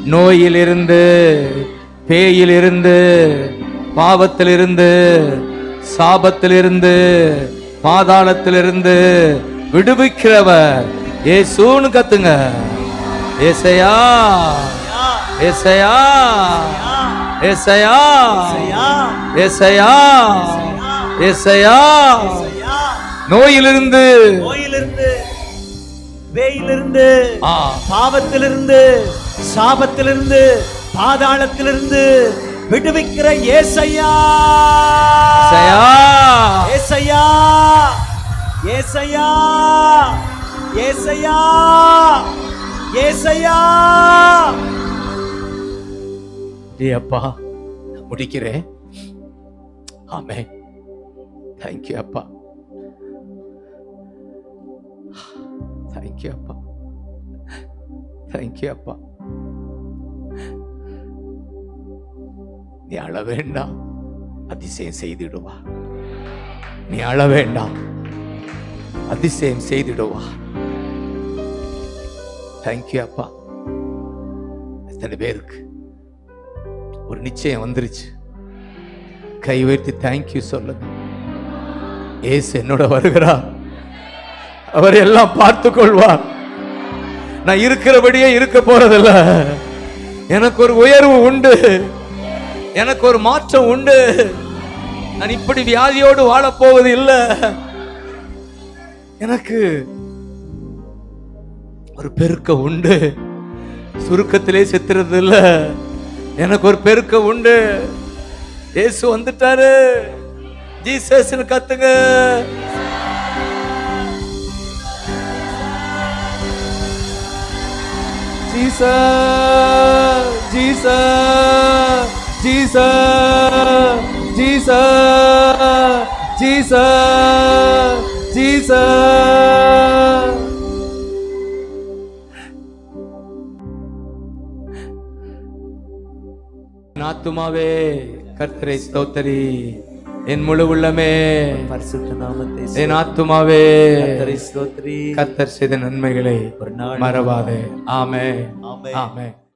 நோயிலிருந்து பேயிலிருந்து பாவத்திலிருந்து சாபத்திலிருந்து பாதாளத்திலிருந்து விடுவிக்கிறவர் ஏசூன்னு கத்துங்க ஏசையா ஏசையா ஏசையா ஏசையா ஏசையா நோயிலிருந்து நோயிலிருந்து வேயிலிருந்து ஆ, பாவத்திலிருந்து சாபத்திலிருந்து பாதாளத்திலிருந்து விடுவிக்கிற ஏசையா ஏசையா ஏசையா ஏசையா ஏசையா ஏசையா ஏ அப்பா நான் முடிக்கிறேன் ஆமே தேங்க்யூ அப்பா தேங்க்யூ அப்பா தேங்க்யூ அப்பா நீ அழ வேண்டாம் அதிசயம் செய்திடுவா நீ அழ வேண்டாம் அதிசயம் செய்திடுவா தேங்க்யூ அப்பா எத்தனை பேருக்கு ஒரு நிச்சயம் வந்துருச்சு கை உயர்த்தி தேங்க்யூ சொல்லுங்க ஏசு என்னோட வருகிறார் அவர் எல்லாம் பார்த்து கொள்வார் நான் இருக்கிறபடியே இருக்க போறதில்ல எனக்கு ஒரு உயர்வு உண்டு எனக்கு ஒரு மாற்றம் உண்டு நான் இப்படி வியாதியோடு வாழப் போவது இல்லை எனக்கு ஒரு பெருக்க உண்டு சுருக்கத்திலே செத்துறது இல்ல எனக்கு ஒரு பெருக்க உண்டு இயேசு வந்துட்டாரு ஜீசஸ்னு கத்துங்க Jesus, Jesus, Jesus, Jesus, Jesus, Jesus. என் ஆத்துமாவே கர்த்தரை ஸ்தோத்தரி என் முழு உள்ளமே பரிசுத்த நாமத்தை என் ஆத்துமாவே கர்த்தரை ஸ்தோத்திரி கர்த்தர் செய்த நன்மைகளை ஒரு நாள் மறவாதே ஆமே ஆமென். ஆமே